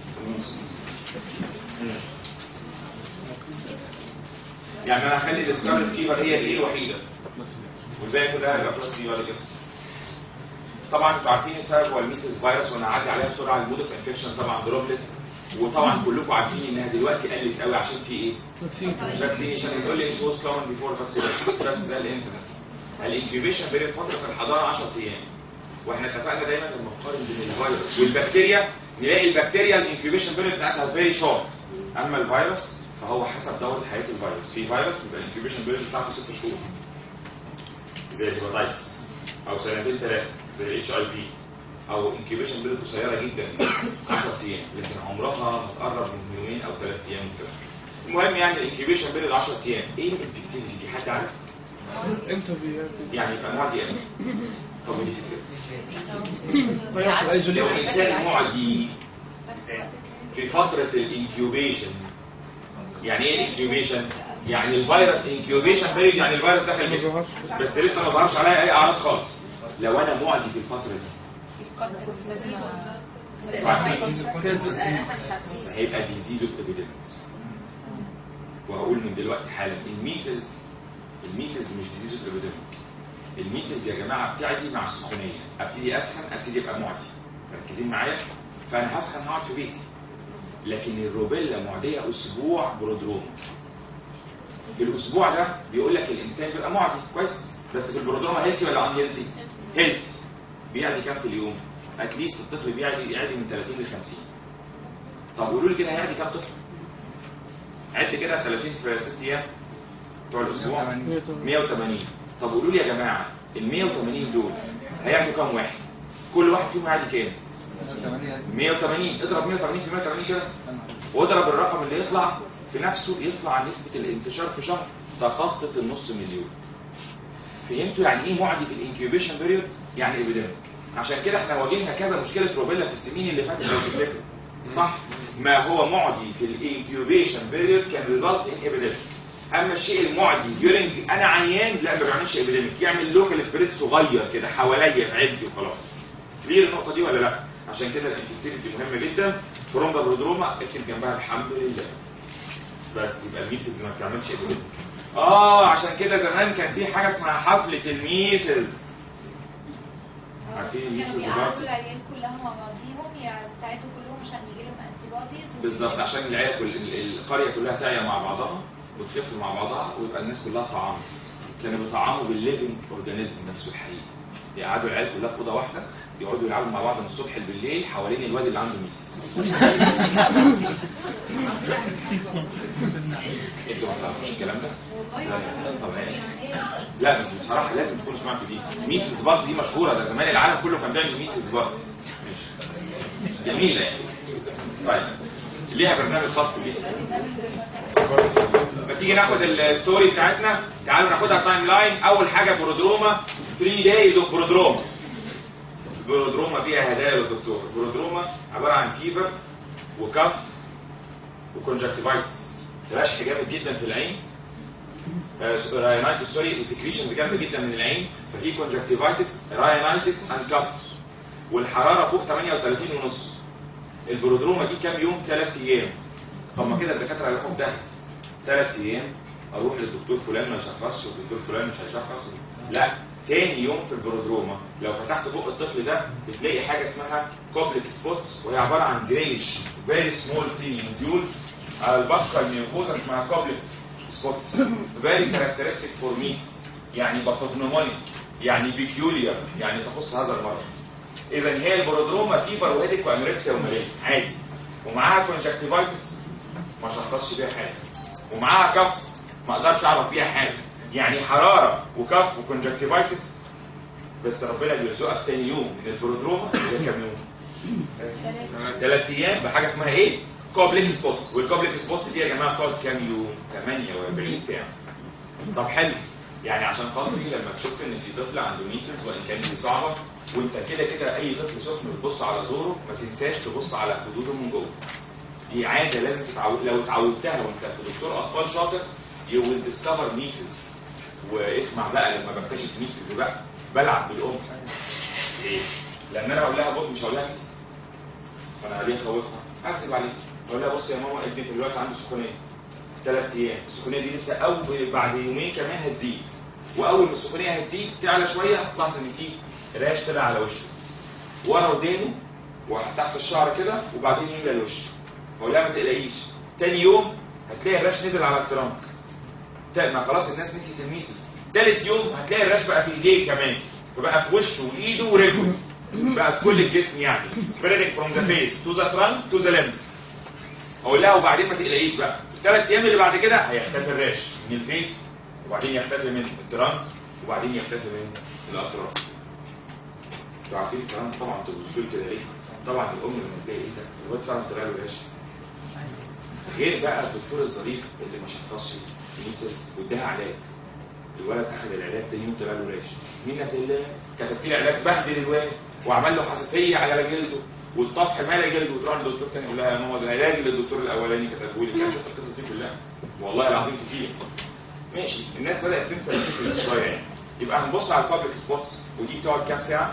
S1: يعني انا هخلي السكارلت فيفر هي الايه الوحيده والباقي كلها هيبقى بلس بي ولا كده طبعا انتوا عارفين السبب هو الميسلز فيروس وانا هعدي عليها بسرعه المود اوف انفكشن طبعا دروبلت وطبعا كلكم عارفين انها دلوقتي قلت قوي عشان في ايه؟ فاكسينيشن بتقول لي موست كومن بيفور فاكسينيشن بس ده الانسيدنس الانكيوبيشن بيريد فتره في الحضانه 10 ايام واحنا اتفقنا دايما لما نقارن بين الفيروس والبكتيريا نلاقي البكتيريا الانكيوبيشن بيريد بتاعتها فيري شورت اما الفيروس فهو حسب دوره حياه الفيروس في فيروس بيبقى الانكيوبيشن بيريد بتاعته 6 شهور زي الهيباتايتس او سنتين ثلاثه زي الاتش اي في او انكيوبيشن بيريد قصيره جدا 10 ايام لكن عمرها ما تقرب من يومين او ثلاث ايام كده المهم يعني الانكيوبيشن بيريد 10 ايام ايه الانفكتيفيتي دي حد عارف؟
S4: امتى بي
S1: يعني يبقى معدي يعني طب ودي تفرق
S4: طيب
S1: لو
S4: الايزوليشن
S1: الانسان معدي
S3: بس وقت
S1: في فتره الانكيوبيشن يعني ايه الانكيوبيشن؟ يعني الفيروس انكيوبيشن بيريد يعني الفيروس دخل
S4: ما
S1: الجسم
S4: ظهرش
S1: بس لسه ما ظهرش عليا اي اعراض خالص لو انا معدي في الفتره دي هيبقى ديزيز اوف ابيديمكس وهقول من دلوقتي حالا الميسلز الميسلز مش ديزيز اوف ابيديمك الميسلز يا جماعه بتعدي مع السخونيه ابتدي اسخن ابتدي ابقى معدي مركزين معايا فانا هسخن هقعد في بيتي لكن الروبيلا معديه اسبوع برودروم في الاسبوع ده بيقول لك الانسان بيبقى معدي كويس بس في البرودروما هيلسي ولا ان هيلسي؟ هيلسي بيعدي كام في اليوم؟ اتليست الطفل بيعدي يعدي من 30 ل 50 طب قولوا لي كده هيعدي كام طفل؟ عد كده 30 في 6 ايام بتوع الاسبوع 180 طب قولوا لي يا جماعه ال 180 دول هيعملوا كام واحد؟ كل واحد فيهم هيعدي كام؟ 180 اضرب 180 في 180 كده واضرب الرقم اللي يطلع في نفسه يطلع نسبة الانتشار في شهر تخطت النص مليون فهمتوا يعني ايه معدي في الانكيوبيشن بيريود يعني ايبيديميك عشان كده احنا واجهنا كذا مشكله روبيلا في السنين اللي فاتت لو تفتكروا صح ما هو معدي في الانكيوبيشن بيريود كان ريزلت ان ايبيديميك اما الشيء المعدي ديورنج انا عيان لا ما بيعملش ايبيديميك يعمل لوكال سبريد صغير كده حواليا في عيلتي وخلاص كلير النقطه دي ولا لا عشان كده الانفكتيفيتي مهمه جدا فرومبا برودروما اكتب جنبها الحمد لله بس يبقى الميسلز ما بتعملش ايبيديميك اه عشان كده زمان كان في حاجه اسمها حفله الميسلز عارفين الميسلز
S3: كانوا
S1: دلوقتي
S3: بيقعدوا العيال كلها مع بعضيهم يبتعدوا كلهم عشان يجي لهم انتي بوديز
S1: بالظبط عشان العيله كل ال- القريه كلها تعيا مع بعضها وتخف مع بعضها ويبقى الناس كلها طعام كانوا بيطعموا بالليفنج اورجانيزم نفسه الحقيقي يقعدوا العيال كلها في اوضه واحده يقعدوا يلعبوا مع بعض من الصبح بالليل حوالين الواد اللي عنده ميسل انتوا ما تعرفوش الكلام ده؟ طب انا اسف لا بس بصراحه لازم تكونوا سمعتوا دي ميسلز بارتي دي مشهوره ده زمان العالم كله كان بيعمل ميسلز بارتي ماشي جميله يعني طيب ليها برنامج خاص بيها ما تيجي ناخد الستوري بتاعتنا تعالوا ناخدها تايم لاين اول حاجه برودروما 3 دايز اوف برودروما برودروما فيها هدايا للدكتور برودروما عباره عن فيفر وكف وكونجكتيفايتس رشح جامد جدا في العين راينايتس سوري وسكريشنز جامده جدا من العين ففي كونجكتيفايتس راينايتس اند كف والحراره فوق 38 ونص البرودروما دي كام يوم؟ ثلاث ايام طب ما كده الدكاتره هيروحوا في داهيه ثلاث ايام اروح للدكتور فلان ما يشخصش والدكتور فلان مش هيشخص لا تاني يوم في البرودروما لو فتحت بق الطفل ده بتلاقي حاجه اسمها كوبليك سبوتس وهي عباره عن جريش فيري سمول ثين نوديولز على البقه الميوكوزا اسمها كوبليك سبوتس فيري كاركترستيك فور ميسيس يعني باثوجنومونيك يعني بيكيوليار يعني تخص هذا المرض اذا هي البرودروما فيبر وهيدك وامريكسيا وماليزيا عادي ومعاها كونجكتيفايتس ما شخصش بيها حاجه ومعاها كف ما اقدرش اعرف بيها حاجه يعني حراره وكف وكونجكتيفايتس بس ربنا بيرزقك تاني يوم من البرودروما ده كام يوم؟ ثلاث ايام بحاجه اسمها ايه؟ كوبليك سبوتس والكوبليك سبوتس دي يا جماعه بتقعد كام يوم؟ 48 ساعه طب حلو يعني عشان خاطري لما تشك ان في طفل عنده ميسلز وان كان دي صعبه وانت كده كده اي طفل سخن بتبص على زوره ما تنساش تبص على خدوده من جوه دي عاده لازم تتعود لو اتعودتها وانت في دكتور اطفال شاطر يو ويل ديسكفر ميسلز واسمع بقى لما بكتشف ميسلز بقى بلعب بالام ليه؟ لان انا هقول لها بص مش هقول لها ميسلز فانا ليه اخوفها؟ اكذب عليك اقول لها بص يا ماما ابنك دلوقتي عنده سخونيه ثلاث ايام السخونيه دي لسه اول بعد يومين كمان هتزيد واول ما السخونيه هتزيد تعلى شويه هتلاحظ ان في راش طلع على وشه ورا ودانه وتحت الشعر كده وبعدين يملى الوش بقول لها ما تقلقيش تاني يوم هتلاقي الراش نزل على الترنك تا- ما خلاص الناس نسيت الميسلز تالت يوم هتلاقي الراش بقى في ايديه كمان فبقى في وشه وايده ورجله بقى في كل الجسم يعني spreading from the face to the trunk to the limbs اقول لها وبعدين ما تقلقيش بقى الثلاث ايام اللي بعد كده هيختفي الراش من الفيس وبعدين يختفي من الترنك وبعدين يختفي من الاطراف انتوا عارفين الكلام ده طبعا انتوا بتبصوا لي كده ليه؟ طبعا الام لما تلاقي ايه ده الواد فعلا طلع له راش غير بقى الدكتور الظريف اللي ما شخصش ميسلز واداها علاج الولد اخذ العلاج تاني يوم طلع له راش منك لله كتبت لي علاج بهدل الواد وعمل له حساسيه على جلده والطفح مال جلده وتروح للدكتور تاني يقول لها يا ماما ده العلاج اللي الدكتور الاولاني كتبه لي كان شفت القصص دي كلها والله العظيم كتير ماشي الناس بدات تنسى الميسلز شويه يعني يبقى هنبص على البابليك سبوتس ودي بتقعد كام ساعه؟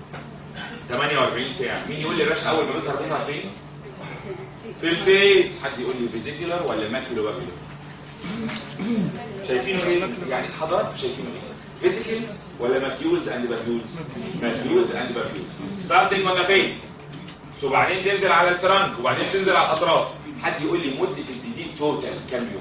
S1: 48 ساعه مين يقول لي الراش اول ما بيظهر بيظهر فين؟ في الفيس حد يقول لي فيزيكولار ولا ماكيولو بابيلو شايفينه ايه يعني حضراتكم شايفينه ايه فيزيكلز ولا ماكيولز اند بابيولز ماكيولز اند بابيولز ستارتنج اون ذا فيس وبعدين تنزل على الترنك وبعدين تنزل على الاطراف حد يقول لي مده الديزيز توتال كام يوم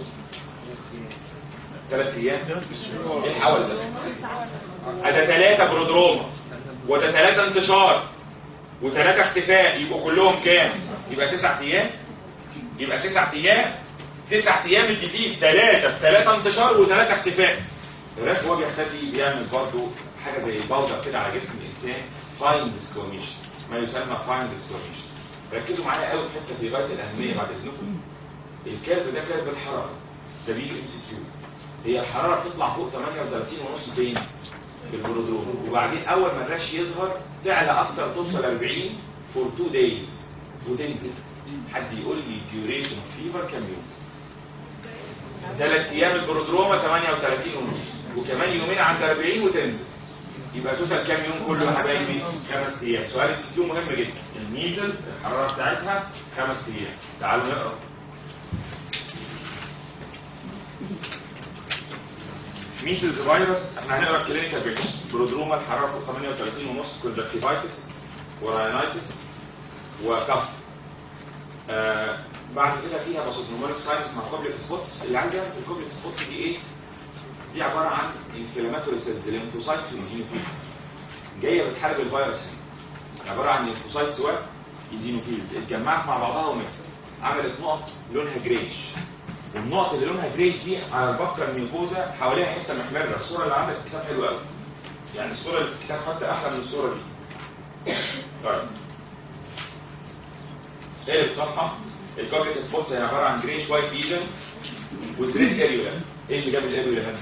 S1: ثلاث ايام ايه الحول ده ده ثلاثه برودروما وده ثلاثه انتشار وثلاثه اختفاء يبقوا كلهم كام يبقى تسعة ايام يبقى تسعة ايام تسعة ايام الديزيز ثلاثه في ثلاثه انتشار وثلاثه اختفاء الراس وهو بيختفي بيعمل برضه حاجه زي البودر كده على جسم الانسان فاين ديسكلوميشن ما يسمى فاين ديسكلوميشن ركزوا معايا قوي في حته في غايه الاهميه بعد اذنكم الكيرف ده كيرف الحراره ده بيجي ام سي كيو هي الحراره بتطلع فوق 38 ونص فين في البرودروم وبعدين اول ما الرش يظهر تعلى اكتر توصل 40 فور 2 دايز وتنزل حد يقول لي ديوريشن فيفر كام يوم ثلاث ايام البرودروما 38 ونص وكمان يومين عند 40 وتنزل يبقى توتال كام يوم كله يا حبايبي خمس ايام سؤال ام سي كيو مهم جدا الميزلز الحراره بتاعتها خمس ايام تعالوا نقرا ميسلز فيروس احنا هنقرا الكلينيكال بيكتشر برودروما الحراره فوق 38 ونص كونجكتيفايتس وراينايتس وكف آه بعد كده فيها باسوبنومونيك ساينس مع كوبليك سبوتس اللي عايز يعرف الكوبليك سبوتس دي ايه؟ دي عباره عن انفلاماتوري سيلز ليمفوسايتس وزينوفيلز جايه بتحارب الفيروس هنا عباره عن ليمفوسايتس وزينوفيلز اتجمعت مع بعضها وماتت عملت نقط لونها جريش والنقط اللي لونها جريش دي على البكره الميوكوزا حواليها حته محمره الصوره اللي عندك في الكتاب حلوه قوي يعني الصوره اللي في الكتاب حتى احلى من الصوره دي طيب اقلب الصفحه الكوبريك سبوتس هي عباره عن جريش وايت ليجنز وثريد اريولا ايه اللي جاب الاريولا هنا؟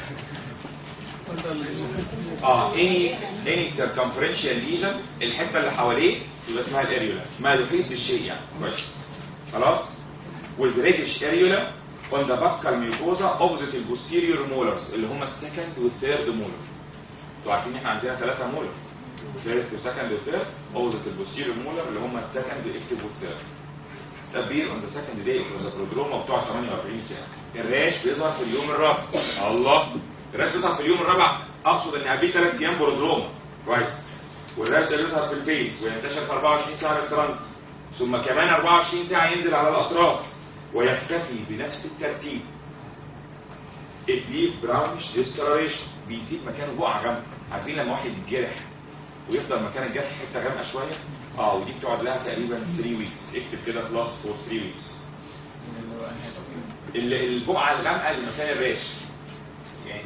S1: اه اني اني سيركمفرنشال ليجن الحته اللي حواليه يبقى اسمها الاريولا ما يحيط بالشيء يعني كويس خلاص with reddish areola on the buccal mucosa opposite the posterior molars اللي هم السكند والثيرد مولر انتوا عارفين احنا عندنا ثلاثه مولر فيرست وسكند وثيرد opposite the posterior molar اللي هم السكند والاكتف والثيرد تبير on the second day for the prodroma بتوع 48 ساعه الراش بيظهر في اليوم الرابع الله الراش بيظهر في اليوم الرابع اقصد ان قبليه ثلاث ايام برودروما كويس والراش ده بيظهر في الفيس وينتشر في 24 ساعه الكترونيك ثم كمان 24 ساعه ينزل على الاطراف ويختفي بنفس الترتيب اتليف براونش ديسكلريشن بيسيب مكانه بقعه غامقه عارفين لما واحد يتجرح ويفضل مكان الجرح حته غامقه شويه اه ودي بتقعد لها تقريبا 3 ويكس اكتب كده كلاس فور 3 ويكس ال- البقعه الغامقه اللي مكان الراش يعني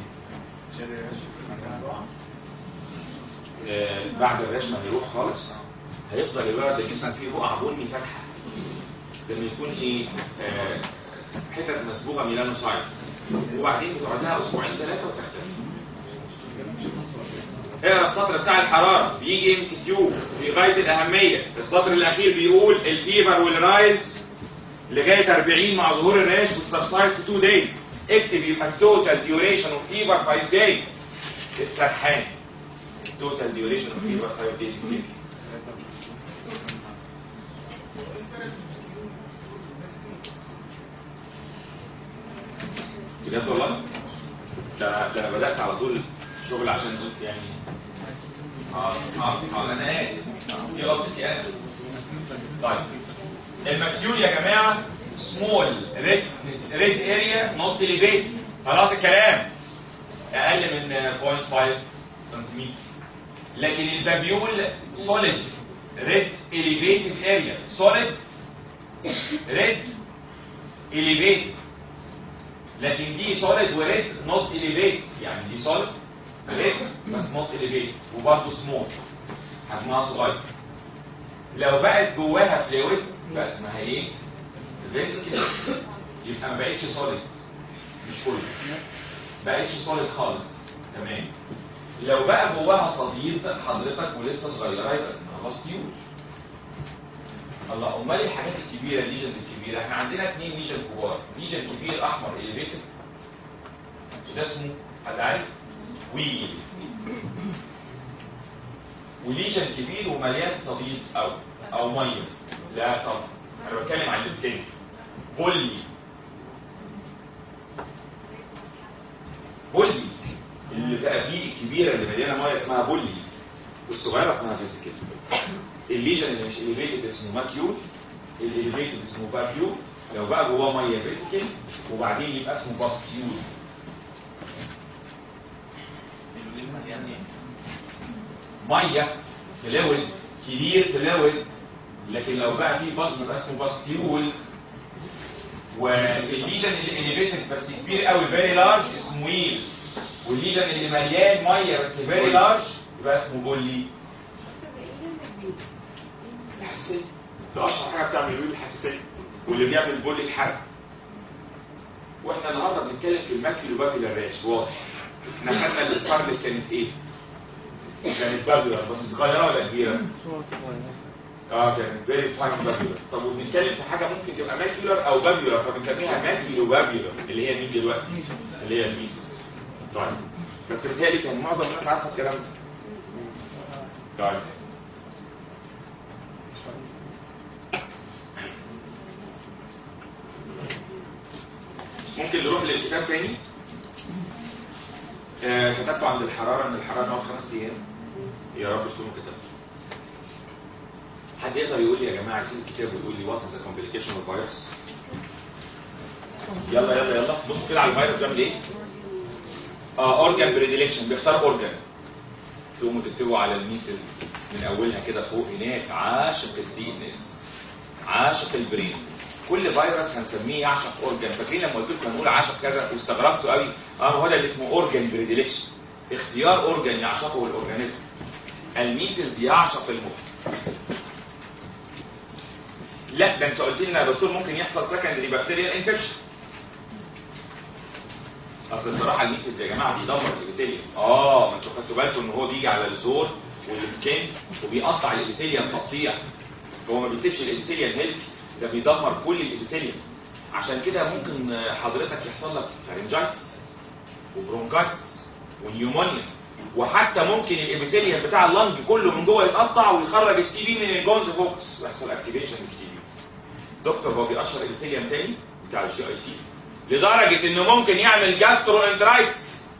S1: آه، بعد الراش ما هيروح خالص هيفضل الولد الجسم فيه بقعه بني فاتحه زي ما يكون ايه آه، حتت مسبوغه ميلانوسايتس وبعدين بتقعد لها اسبوعين ثلاثه وتختفي اقرا السطر بتاع الحراره بيجي ام سي كيو في غايه الاهميه السطر الاخير بيقول الفيفر والرايز لغايه 40 مع ظهور الراش وتسبسايد في 2 دايز اكتب يبقى التوتال ديوريشن اوف فيفر 5 دايز السرحان التوتال ديوريشن اوف فيفر 5 دايز كتير بجد والله ده ده انا بدات على طول شغل عشان زلت يعني اه اه اه انا اسف دي غلطتي انا طيب المكيول يا جماعه سمول ريد ريد اريا نوت اليفيتد خلاص الكلام اقل من 0.5 سنتيمتر لكن البابيول سوليد ريد اليفيتد اريا سوليد ريد اليفيتد لكن دي سوليد وريد نوت اليفيتد يعني دي سوليد ريد بس نوت اليفيتد وبرضه سمول حجمها صغير لو بقت جواها فلويد بقى اسمها ايه؟ فيسكل يبقى ما بقتش سوليد مش كله بقتش سوليد خالص تمام لو بقى جواها صديد حضرتك ولسه صغيره يبقى اسمها باستيول الله امال إيه الحاجات الكبيره الليجنز الكبيره احنا عندنا اثنين ليجن كبار ليجن كبير احمر اليفيتد ده اسمه حد عارف ويل وليجن كبير ومليان صديد او او ميه لا طبعا انا بتكلم عن السكين بولي بولي اللي بقى فيه الكبيره اللي مليانه ميه اسمها بولي والصغيره اسمها فيزيكال الليجن اللي مش اليفيتد اسمه ماكيول الاليفيتد اسمه باكيول لو بقى جواه ميه فيزيكال وبعدين يبقى اسمه باستيول ميه فلويد كبير فلويد لكن لو بقى فيه باص يبقى اسمه باستيول والليجن اللي اليفيتد بس كبير قوي فيري لارج اسمه ويل والليجن اللي مليان ميه بس فيري لارج يبقى اسمه بولي الحساسيه ده اشهر حاجه بتعمل ويل الحساسيه واللي بيعمل بولي الحرق واحنا النهارده بنتكلم في الماكل وباكل الراش واضح احنا خدنا السكارلت كانت ايه؟ كانت بابلر بس صغيره ولا كبيره؟ اه كانت فيري فاين بابيولر طب وبنتكلم في حاجه ممكن تبقى ماكيولر او بابيولر فبنسميها ماكيولو بابيولر اللي هي مين دلوقتي؟ اللي هي الميسوس طيب بس بتهيألي كان معظم الناس عارفه الكلام ده طيب ممكن نروح للكتاب تاني آه كتبته عند الحراره ان الحراره نقعد خمس ايام يا رب تكونوا كتبتوا حد يقدر يقول لي يا جماعه يسيب الكتاب ويقول لي وات از كومبليكيشن اوف فيروس يلا يلا يلا بصوا كده على الفيروس بيعمل ايه اه اورجان بريديليكشن بيختار اورجان تقوموا تكتبوا على الميسلز من اولها كده فوق هناك عاشق السي ان اس عاشق البرين كل فيروس هنسميه يعشق اورجان فاكرين لما قلت لكم هنقول عاشق كذا واستغربتوا قوي اه هو ده اللي اسمه اورجان بريديليكشن اختيار اورجان يعشقه الاورجانيزم الميسلز يعشق المخ لا ده انت قلت لنا يا دكتور ممكن يحصل سكندري بكتيريال انفكشن اصل بصراحه الميسلز يا جماعه بيدمر الابيثيليوم اه ما انتوا خدتوا بالكم ان هو بيجي على الزور والسكين وبيقطع الابيثيليوم تقطيع هو ما بيسيبش الابيثيليوم هيلثي ده بيدمر كل الابيثيليوم عشان كده ممكن حضرتك يحصل لك فارنجايتس وبرونكايتس ونيومونيا وحتى ممكن الابيثيليوم بتاع اللنج كله من جوه يتقطع ويخرج التي بي من الجونز فوكس ويحصل اكتيفيشن للتي بي دكتور هو بيقشر ابيثيليوم تاني بتاع الجي اي تي لدرجه انه ممكن يعمل جاسترو انترايتس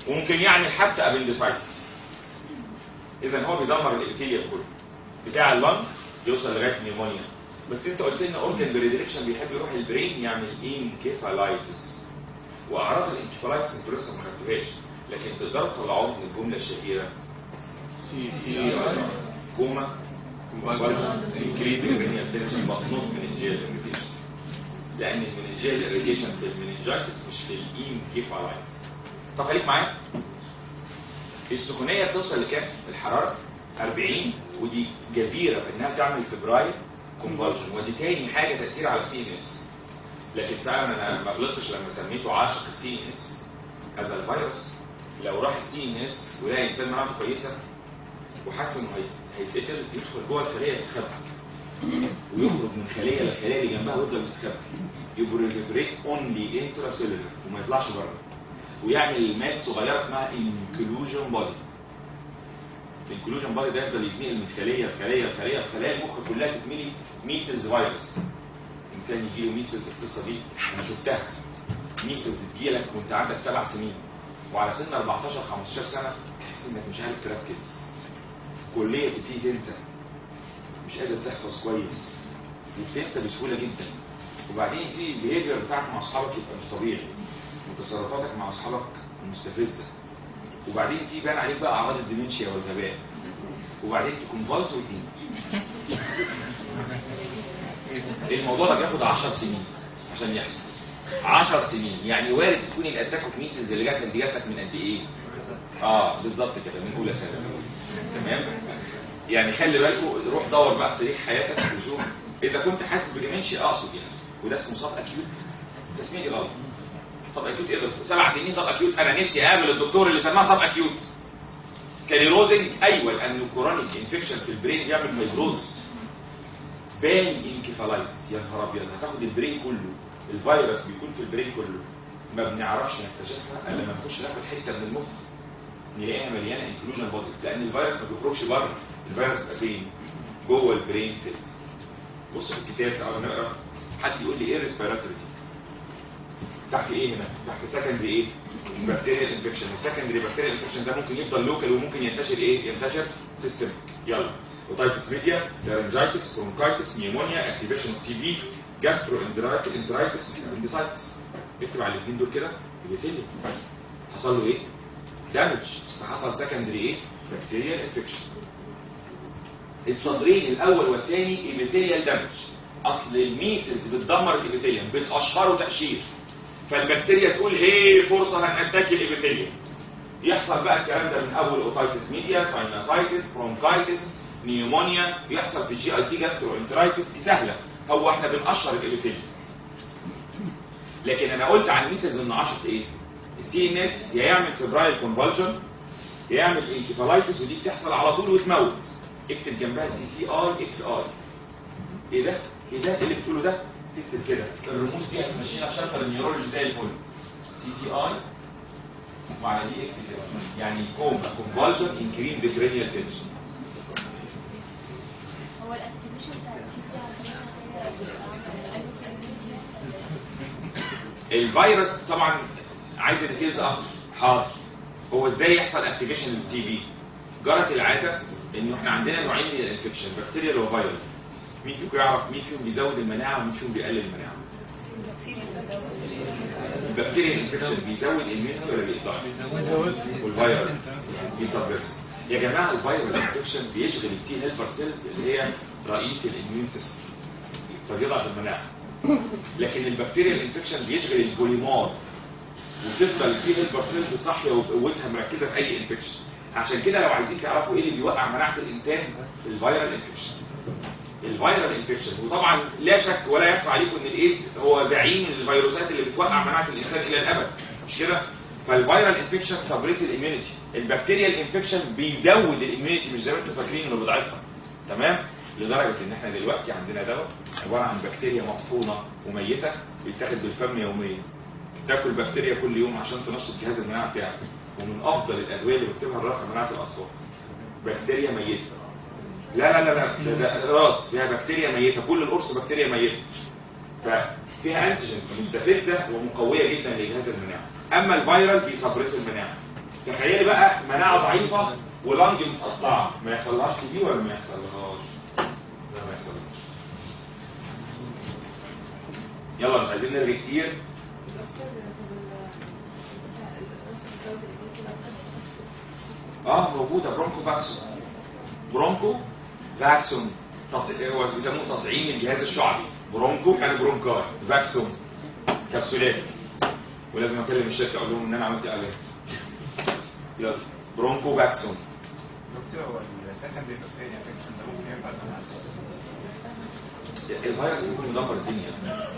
S1: وممكن يعمل حتى ابندسايتس اذا هو بيدمر الابيثيليوم كله بتاع اللنج يوصل لغايه نيمونيا بس انت قلت لنا اورجن بريدريكشن بيحب يروح البرين يعمل انكيفالايتس واعراض الانكيفالايتس انتوا لسه ما خدتوهاش لكن تقدروا تطلعوها من الجمله الشهيره
S4: سي
S1: سي ار كوما انكريز التنشن مطلوب من الجيل اريتيشن لان المننجيال اريتيشن في المننجايتس مش في الانكيفالايتس طب خليك معايا السخونيه بتوصل لكام؟ الحراره 40 ودي جديره بانها تعمل فبراير كونفولجن ودي تاني حاجه تاثير على السي ان اس لكن فعلا انا ما غلطتش لما سميته عاشق السي ان اس هذا الفيروس لو راح السي ان اس ولقى انسان مناعته كويسه وحس انه هي- هيتقتل يدخل جوه الخليه يستخبى ويخرج من خليه للخليه اللي جنبها ويفضل مستخبي يبريفريت اونلي انترا سيلولر وما يطلعش بره ويعمل ماس صغيره اسمها انكلوجن بادي الانكلوجن بادي ده يفضل يتنقل من خليه لخليه لخليه لخليه المخ كلها تتملي ميسلز فيروس انسان يجي له ميسلز القصه دي انا شفتها ميسلز تجيلك وانت عندك سبع سنين وعلى سن 14 15 سنه تحس انك مش عارف تركز في كليه تبتدي تنسى مش قادر تحفظ كويس وبتنسى بسهوله جدا وبعدين يبتدي البيهيفير بتاعك مع اصحابك يبقى مش طبيعي وتصرفاتك مع اصحابك مستفزه وبعدين يبتدي يبان عليك بقى اعراض الديمنشيا والغباء وبعدين تكون فالس وتموت الموضوع ده بياخد 10 سنين عشان يحصل 10 سنين يعني وارد تكون الاتاك اوف ميسلز اللي جات لك دي جات لك من قد ايه؟ اه بالظبط كده من اولى ثانوي تمام؟ يعني خلي بالكم روح دور بقى في تاريخ حياتك وشوف اذا كنت حاسس بديمنشيا اقصد يعني وده اسمه صاب اكيوت تسميتي غلط صاب اكيوت ايه ده؟ سبع سنين صاب اكيوت انا نفسي اقابل الدكتور اللي سماها صاب اكيوت سكاليروزنج ايوه لانه كورونيك انفكشن في البرين بيعمل فايبروزس بان انكفالايتس يا نهار ابيض هتاخد البرين كله الفيروس بيكون في البرين كله ما بنعرفش نكتشفها الا لما نخش ناخد حته من المخ نلاقيها مليانه انكلوجن بوديز لان الفيروس ما بيخرجش بره الفيروس بيبقى فين؟ جوه البرين سيلز بص في الكتاب تعالوا نقرا حد يقول لي ايه الريسبيراتوري دي؟ تحت ايه هنا؟ تحت سكندري ايه؟ بكتيريال انفكشن والسكندري بكتيريال انفكشن ده ممكن يفضل لوكال وممكن ينتشر ايه؟ ينتشر سيستمك يلا اوتايتس ميديا لارنجايتس برونكايتس نيمونيا اكتيفيشن اوف تي في جاسترو اندرايتس اندسايتس اكتب على الاثنين دول كده ابيثيليوم حصل له ايه؟ دامج فحصل سكندري ايه؟ بكتيريال انفكشن الصدرين الاول والثاني ايبيثيليال دامج اصل الميسلز بتدمر الابيثيليوم بتقشره تقشير فالبكتيريا تقول هي فرصه هنأتاك الابيثيليوم يحصل بقى الكلام ده من اول اوتايتس ميديا ساينوسايتس برونكايتس نيومونيا يحصل في الجي اي تي جاسترو انترايتس دي سهله هو احنا بنقشر الابيثيليوم لكن انا قلت عن ميسلز ان عشرة ايه السي ان اس يا يعمل فبرايل كونفولجن يا يعمل انكفالايتس ودي بتحصل على طول وتموت اكتب جنبها سي سي اي اكس اي ايه ده؟ ايه ده اللي بتقوله ده؟ تكتب كده الرموز دي هتمشينا في شابتر النيورولوجي زي الفل سي سي اي وعلى دي اكس كده يعني كوما كونفولجن انكريز ذا كرينيال تنشن
S3: هو الاكتيفيشن بتاع التي بي
S1: الفيروس طبعا عايز ديتيلز اكتر حاضر هو ازاي يحصل اكتيفيشن للتي بي جرت العاده انه احنا عندنا نوعين من الانفكشن بكتيريال وفيرال مين فيكم يعرف مين فيهم بيزود المناعه ومين فيهم بيقلل المناعه البكتيريال انفكشن بيزود الميونيتي ولا بيقطعها والفيرال بيسبرس يا جماعه الفيرال انفكشن بيشغل التي هيلبر سيلز اللي هي رئيس الاميون سيستم فبيضعف المناعه لكن البكتيريال انفكشن بيشغل البوليمار وتفضل التي هيلبر سيلز صاحيه وبقوتها مركزه في اي انفكشن عشان كده لو عايزين تعرفوا ايه اللي بيوقع مناعه الانسان الفيرال انفكشن الفيرال انفكشن وطبعا لا شك ولا يخفى عليكم ان الايدز هو زعيم الفيروسات اللي بتوقع مناعه الانسان الى الابد مش كده فالفيرال انفكشن سبريس الاميونيتي البكتيريال انفكشن بيزود الاميونيتي مش زي ما انتم فاكرين انه بيضعفها تمام لدرجه ان احنا دلوقتي عندنا دواء عباره عن بكتيريا مطحونه وميته بيتاخد بالفم يوميا تاكل بكتيريا كل يوم عشان تنشط جهاز المناعه بتاعك ومن افضل الادويه اللي بكتبها لرفع مناعه الاطفال بكتيريا ميته لا لا لا لا ده, ده راس فيها بكتيريا ميته كل القرص بكتيريا ميته ففيها انتيجنز مستفزه ومقويه جدا لجهاز المناعه اما الفيرال بيسبرس المناعه تخيلي بقى مناعه ضعيفه ولنج متقطعه ما يحصلهاش دي ولا ما يحصلهاش؟ لا ما يحصلهاش يلا مش عايزين نرغي كتير اه موجوده برونكو فاكسون برونكو فاكسون تط- هو بيسموه تطعيم الجهاز الشعبي برونكو كان برونكاي فاكسون كبسولات ولازم اكلم الشركه اقول لهم ان انا عملت اعلان يلا برونكو فاكسون
S5: دكتور هو السكندري بكتيريا انفكشن ده ممكن ينفع زمان
S1: الفيروس ممكن يدمر الدنيا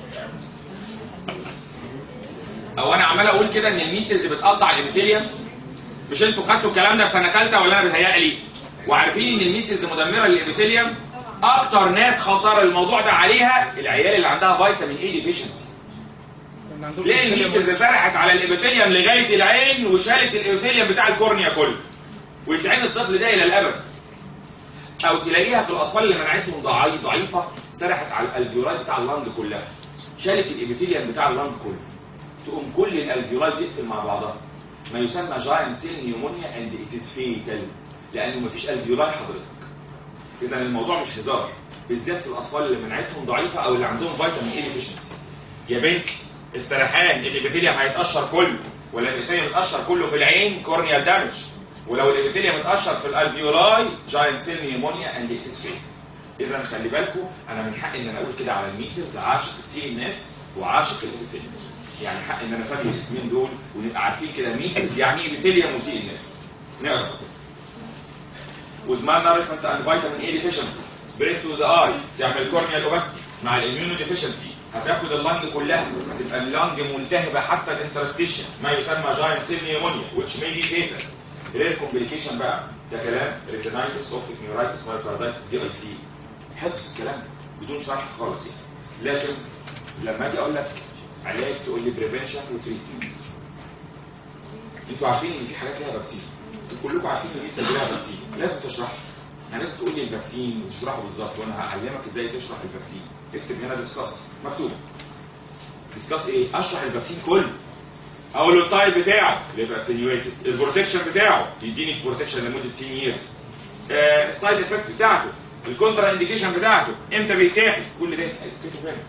S1: او انا عمال اقول كده ان الميسلز بتقطع الابيثيليوم مش انتوا خدتوا الكلام ده في سنه ثالثه ولا انا بيتهيألي وعارفين ان الميسلز مدمره للابيثيليوم اكتر ناس خطر الموضوع ده عليها العيال اللي عندها فيتامين اي ديفيشنسي
S4: لأن عندهم
S1: تلاقي الميسلز سرحت على الابيثيليوم لغايه العين وشالت الابيثيليوم بتاع الكورنيا كله ويتعين الطفل ده الى الابد او تلاقيها في الاطفال اللي مناعتهم ضعي- ضعيفه سرحت على الالفيولاي بتاع اللنج كلها شالت الابيثيليوم بتاع اللنج كله تقوم كل الالفيولاي تقفل مع بعضها ما يسمى جاينت سيل نيومونيا اند ات از فيتال لانه مفيش الفيولاي حضرتك اذا الموضوع مش هزار بالذات في الاطفال اللي مناعتهم ضعيفه او اللي عندهم فيتامين اي ديفيشنسي يا بنتي استريحان الابيثيليوم هيتقشر كله ولا الابيثيليوم اتقشر كله في العين كورنيال دامج ولو الابيثيليوم اتقشر في الالفيولاي جاينت سيل نيومونيا اند ات از اذا خلي بالكم انا من حقي ان انا اقول كده على الميسلز عاشق السي ان اس وعاشق الابيثيليوم يعني حق ان انا اسمي الاسمين دول ونبقى عارفين كده ميسلز يعني ايه ابيثيليوم وسي ان اس نقرا with malnourishment and vitamin A deficiency spread to the eye تعمل corneal opacity مع الاميونو ديفيشنسي هتاخد اللنج كلها هتبقى اللنج ملتهبه حتى الانترستيشن ما يسمى جاينت سيل نيومونيا which may be fatal رير كومبليكيشن بقى ده كلام ريتينايتس اوبتيك نيورايتس مايوكاردايتس دي اي سي حفظ الكلام ده بدون شرح خالص يعني لكن لما اجي اقول لك علاج تقول لي بريفنشن وتريتمنت انتوا عارفين ان في حاجات ليها فاكسين كلكم عارفين ان دي ليها فاكسين لازم تشرحها يعني لازم تقول لي الفاكسين وتشرحه بالظبط وانا هعلمك ازاي تشرح الفاكسين اكتب هنا ديسكاس مكتوب ديسكاس ايه اشرح الفاكسين كله اقول له التايب بتاعه ليف اتنيويتد البروتكشن بتاعه يديني البروتكشن لمده 10 ييرز السايد افكت بتاعته الكونترا انديكيشن بتاعته امتى بيتاخد كل ده كتب هنا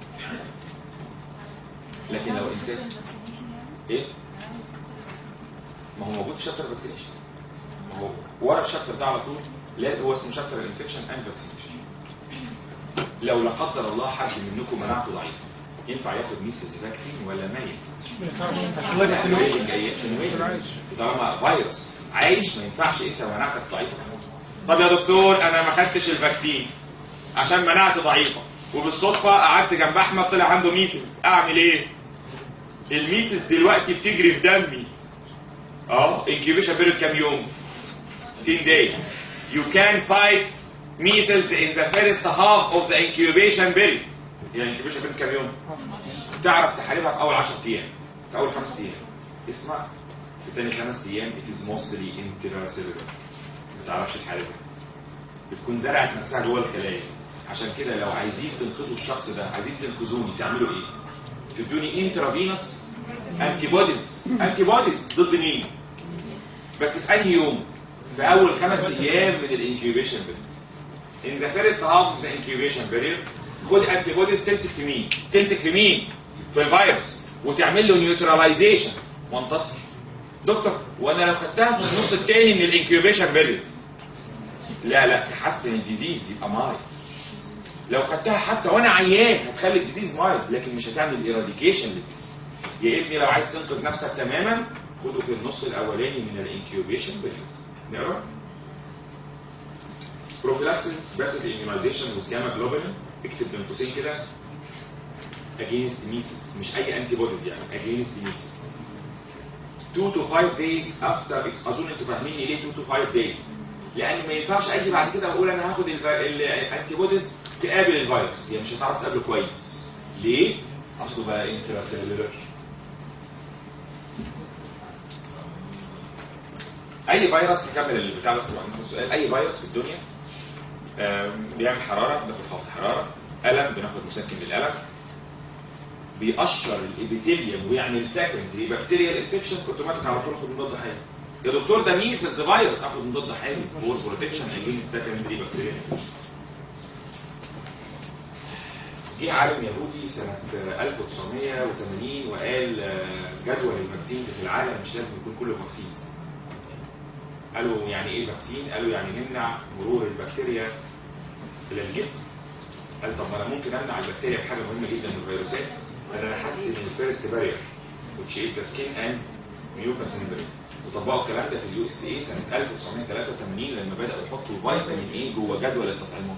S1: لكن لو انسان ايه ما هو موجود في شابتر فاكسينيشن ما هو ورا الشابتر ده على طول لا هو اسمه شابتر الانفكشن اند فاكسينيشن لو لا قدر الله حد منكم مناعته ضعيفه ينفع ياخد ميسلز فاكسين ولا ما ينفع؟
S4: الله يفتح
S1: جاي طالما فيروس عايش ما ينفعش انت مناعتك ضعيفه طب يا دكتور انا ما خدتش الفاكسين عشان مناعتي ضعيفه وبالصدفه قعدت جنب احمد طلع عنده ميسلز اعمل ايه؟ الميسلز دلوقتي بتجري في دمي اه انكيوبيشن بيريود كام يوم 10 days you can fight measles in the first half of the incubation period يعني incubation period كام يوم تعرف تحاربها في اول 10 ايام في اول 5 ايام اسمع في تاني خمس ايام it is mostly intracellular ما تعرفش تحاربها بتكون زرعت نفسها جوه الخلايا عشان كده لو عايزين تنقذوا الشخص ده عايزين تنقذوني تعملوا ايه؟ تدوني انترافينوس انتي بوديز انتي بوديز ضد مين؟ بس في انهي يوم؟ في اول خمس ايام من الانكيوبيشن بيريود. ان ذا فيرست هاف اوف ذا انكيوبيشن بيريود خد انتي بوديز تمسك في مين؟ تمسك في مين؟ في الفيروس وتعمل له نيوتراليزيشن وانتصر. دكتور وانا لو خدتها في النص الثاني من الانكيوبيشن بيريود لا لا تحسن الديزيز يبقى مايت لو خدتها حتى وانا عيان هتخلي الديزيز مايت لكن مش هتعمل ايراديكيشن للديزيز يا ابني لو عايز تنقذ نفسك تماما خده في النص الاولاني من الانكيوبيشن بيريود نقرا بروفيلاكسيس باسيف immunization with gamma globulin اكتب بين قوسين كده against measles مش اي انتي بوديز يعني against measles 2 to 5 days after اظن انتوا فاهميني ليه 2 to 5 days لان ما ينفعش اجي بعد كده واقول انا هاخد الانتي بوديز تقابل الفيروس هي مش هتعرف تقابله كويس ليه؟ اصله بقى انتراسيلولر اي فيروس نكمل البتاع بس بعد ناخد السؤال اي فيروس في الدنيا آم، بيعمل حراره بناخد خفض حراره الم بناخد مسكن للالم بيقشر الابيثيليوم ويعمل سكندري بكتيريال انفكشن اوتوماتيك على طول خد مضاد حيوي يا دكتور ده ميسلز فيروس اخد مضاد حيوي فور بروتكشن اجينست سكندري بكتيريا جه عالم يهودي سنة 1980 وقال آه، جدول الفاكسينز في العالم مش لازم يكون كله فاكسينز. قالوا يعني ايه فاكسين؟ قالوا يعني نمنع مرور البكتيريا الى الجسم. قال طب ما انا ممكن امنع البكتيريا بحاجه مهمه جدا من الفيروسات ان انا احسن الفيرست بارير which is the skin and mucous membrane. وطبقوا الكلام ده في اليو اس اي سنه 1983 لما بداوا يحطوا فيتامين اي جوه جدول التطعيمات.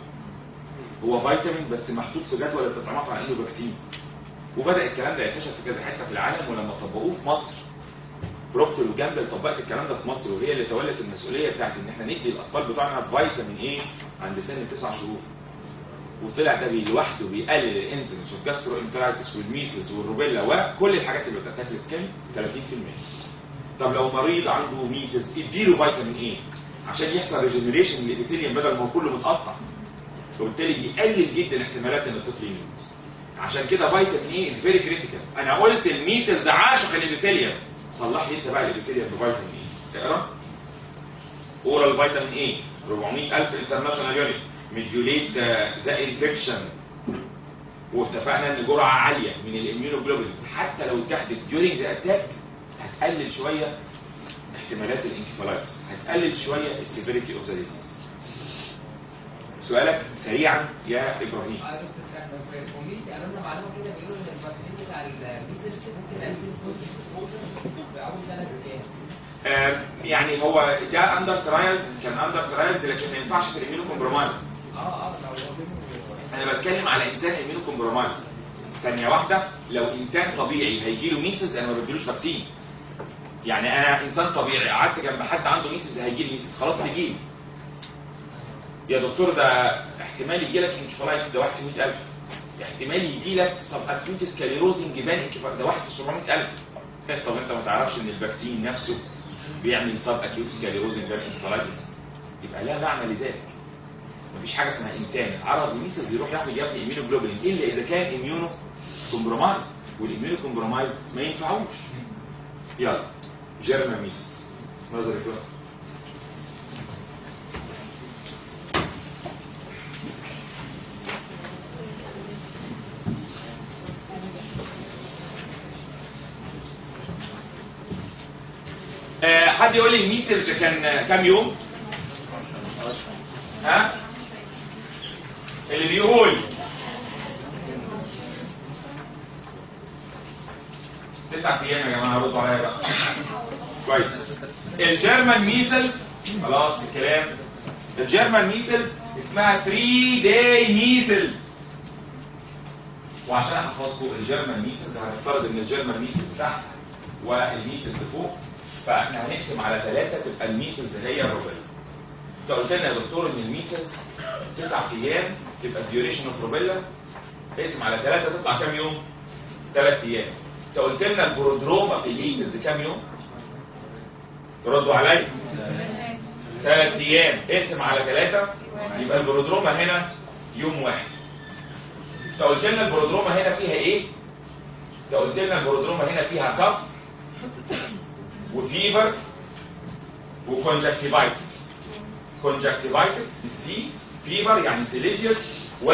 S1: هو فيتامين بس محطوط في جدول التطعيمات على انه فاكسين وبدا الكلام ده ينتشر في كذا حته في العالم ولما طبقوه في مصر بروكتور وجامبل طبقت الكلام ده في مصر وهي اللي تولت المسؤوليه بتاعت ان احنا ندي الاطفال بتوعنا فيتامين ايه عند سن تسع شهور وطلع ده بي- لوحده بيقلل الانسلنس اوف جاسترو انترايتس والميسلز والروبيلا وكل الحاجات اللي بتاتاك السكين 30% طب لو مريض عنده ميسلز اديله فيتامين ايه عشان يحصل ريجنريشن للابيثيليوم بدل ما هو كله متقطع وبالتالي بيقلل جدا احتمالات ان الطفل يموت عشان كده فيتامين اي از فيري كريتيكال انا قلت الميسلز عاشق الابيثيليوم صلح لي انت بقى الابيثيليوم بفيتامين اي تقرا اورال فيتامين اي 400000 انترناشونال يونت ميديوليت ذا انفكشن واتفقنا ان جرعه عاليه من الاميونوجلوبولينز حتى لو اتاخدت during ذا اتاك هتقلل شويه احتمالات الانكفالايتس هتقلل شويه السيفيريتي اوف ذا ديزيز سؤالك سريعا يا ابراهيم
S6: اه دكتور كان في الكوميونتي قالوا لنا معلومه كده بيقولوا ان الفاكسين بتاع الميزلز ممكن يعمل بوست اكسبوجر في اول ثلاث ايام
S1: آه، يعني هو ده اندر ترايلز كان اندر ترايلز لكن ما ينفعش في الاميونو كومبرومايز
S6: اه اه لو هو
S1: انا بتكلم على انسان اميونو كومبرومايز ثانيه واحده لو انسان طبيعي هيجي له ميسلز انا ما بديلوش فاكسين يعني انا انسان طبيعي قعدت جنب حد عنده ميسلز هيجي لي ميسلز خلاص تجي يا دكتور ده احتمال يجي لك انكفالايتس ده واحد في 100000 احتمال يجي لك سب اكيوت سكليروزنج بان انكفال ده واحد في 700000 طب انت ما تعرفش ان الفاكسين نفسه بيعمل سب اكيوت سكليروزنج بان انكفالايتس يبقى لا معنى لذلك مفيش حاجه اسمها انسان اتعرض لميسلز يروح ياخد يا ابني اميونوجلوبولين الا اذا كان اميونو كومبرومايز والاميونو كومبرومايز ما ينفعوش يلا جيرمان ميسلز نظرك بس آه، حد يقول لي الميسلز كان كام يوم؟ ها؟ اللي بيقول تسعة ايام يا جماعه ردوا عليا بقى كويس الجيرمان ميسلز خلاص الكلام الجيرمان ميسلز اسمها 3 داي ميسلز وعشان احفظكم الجيرمان ميسلز هنفترض ان الجيرمان ميسلز تحت والميسلز فوق فاحنا هنقسم على ثلاثه تبقى الميسلز هي الروبيلا انت قلت لنا يا دكتور ان الميسلز تسع ايام تبقى الديوريشن اوف روبيلا اقسم على ثلاثه تطلع كام يوم؟ ثلاث ايام انت قلت لنا البرودروما في الميسلز كام يوم؟ ردوا عليا ثلاث ايام اقسم على ثلاثه يبقى البرودروما هنا يوم واحد انت قلت لنا البرودروما هنا فيها ايه؟ انت قلت لنا البرودروما هنا فيها كف وفيفر وكونجكتيفايتس كونجكتيفايتس بالسي فيفر يعني سيليزيوس و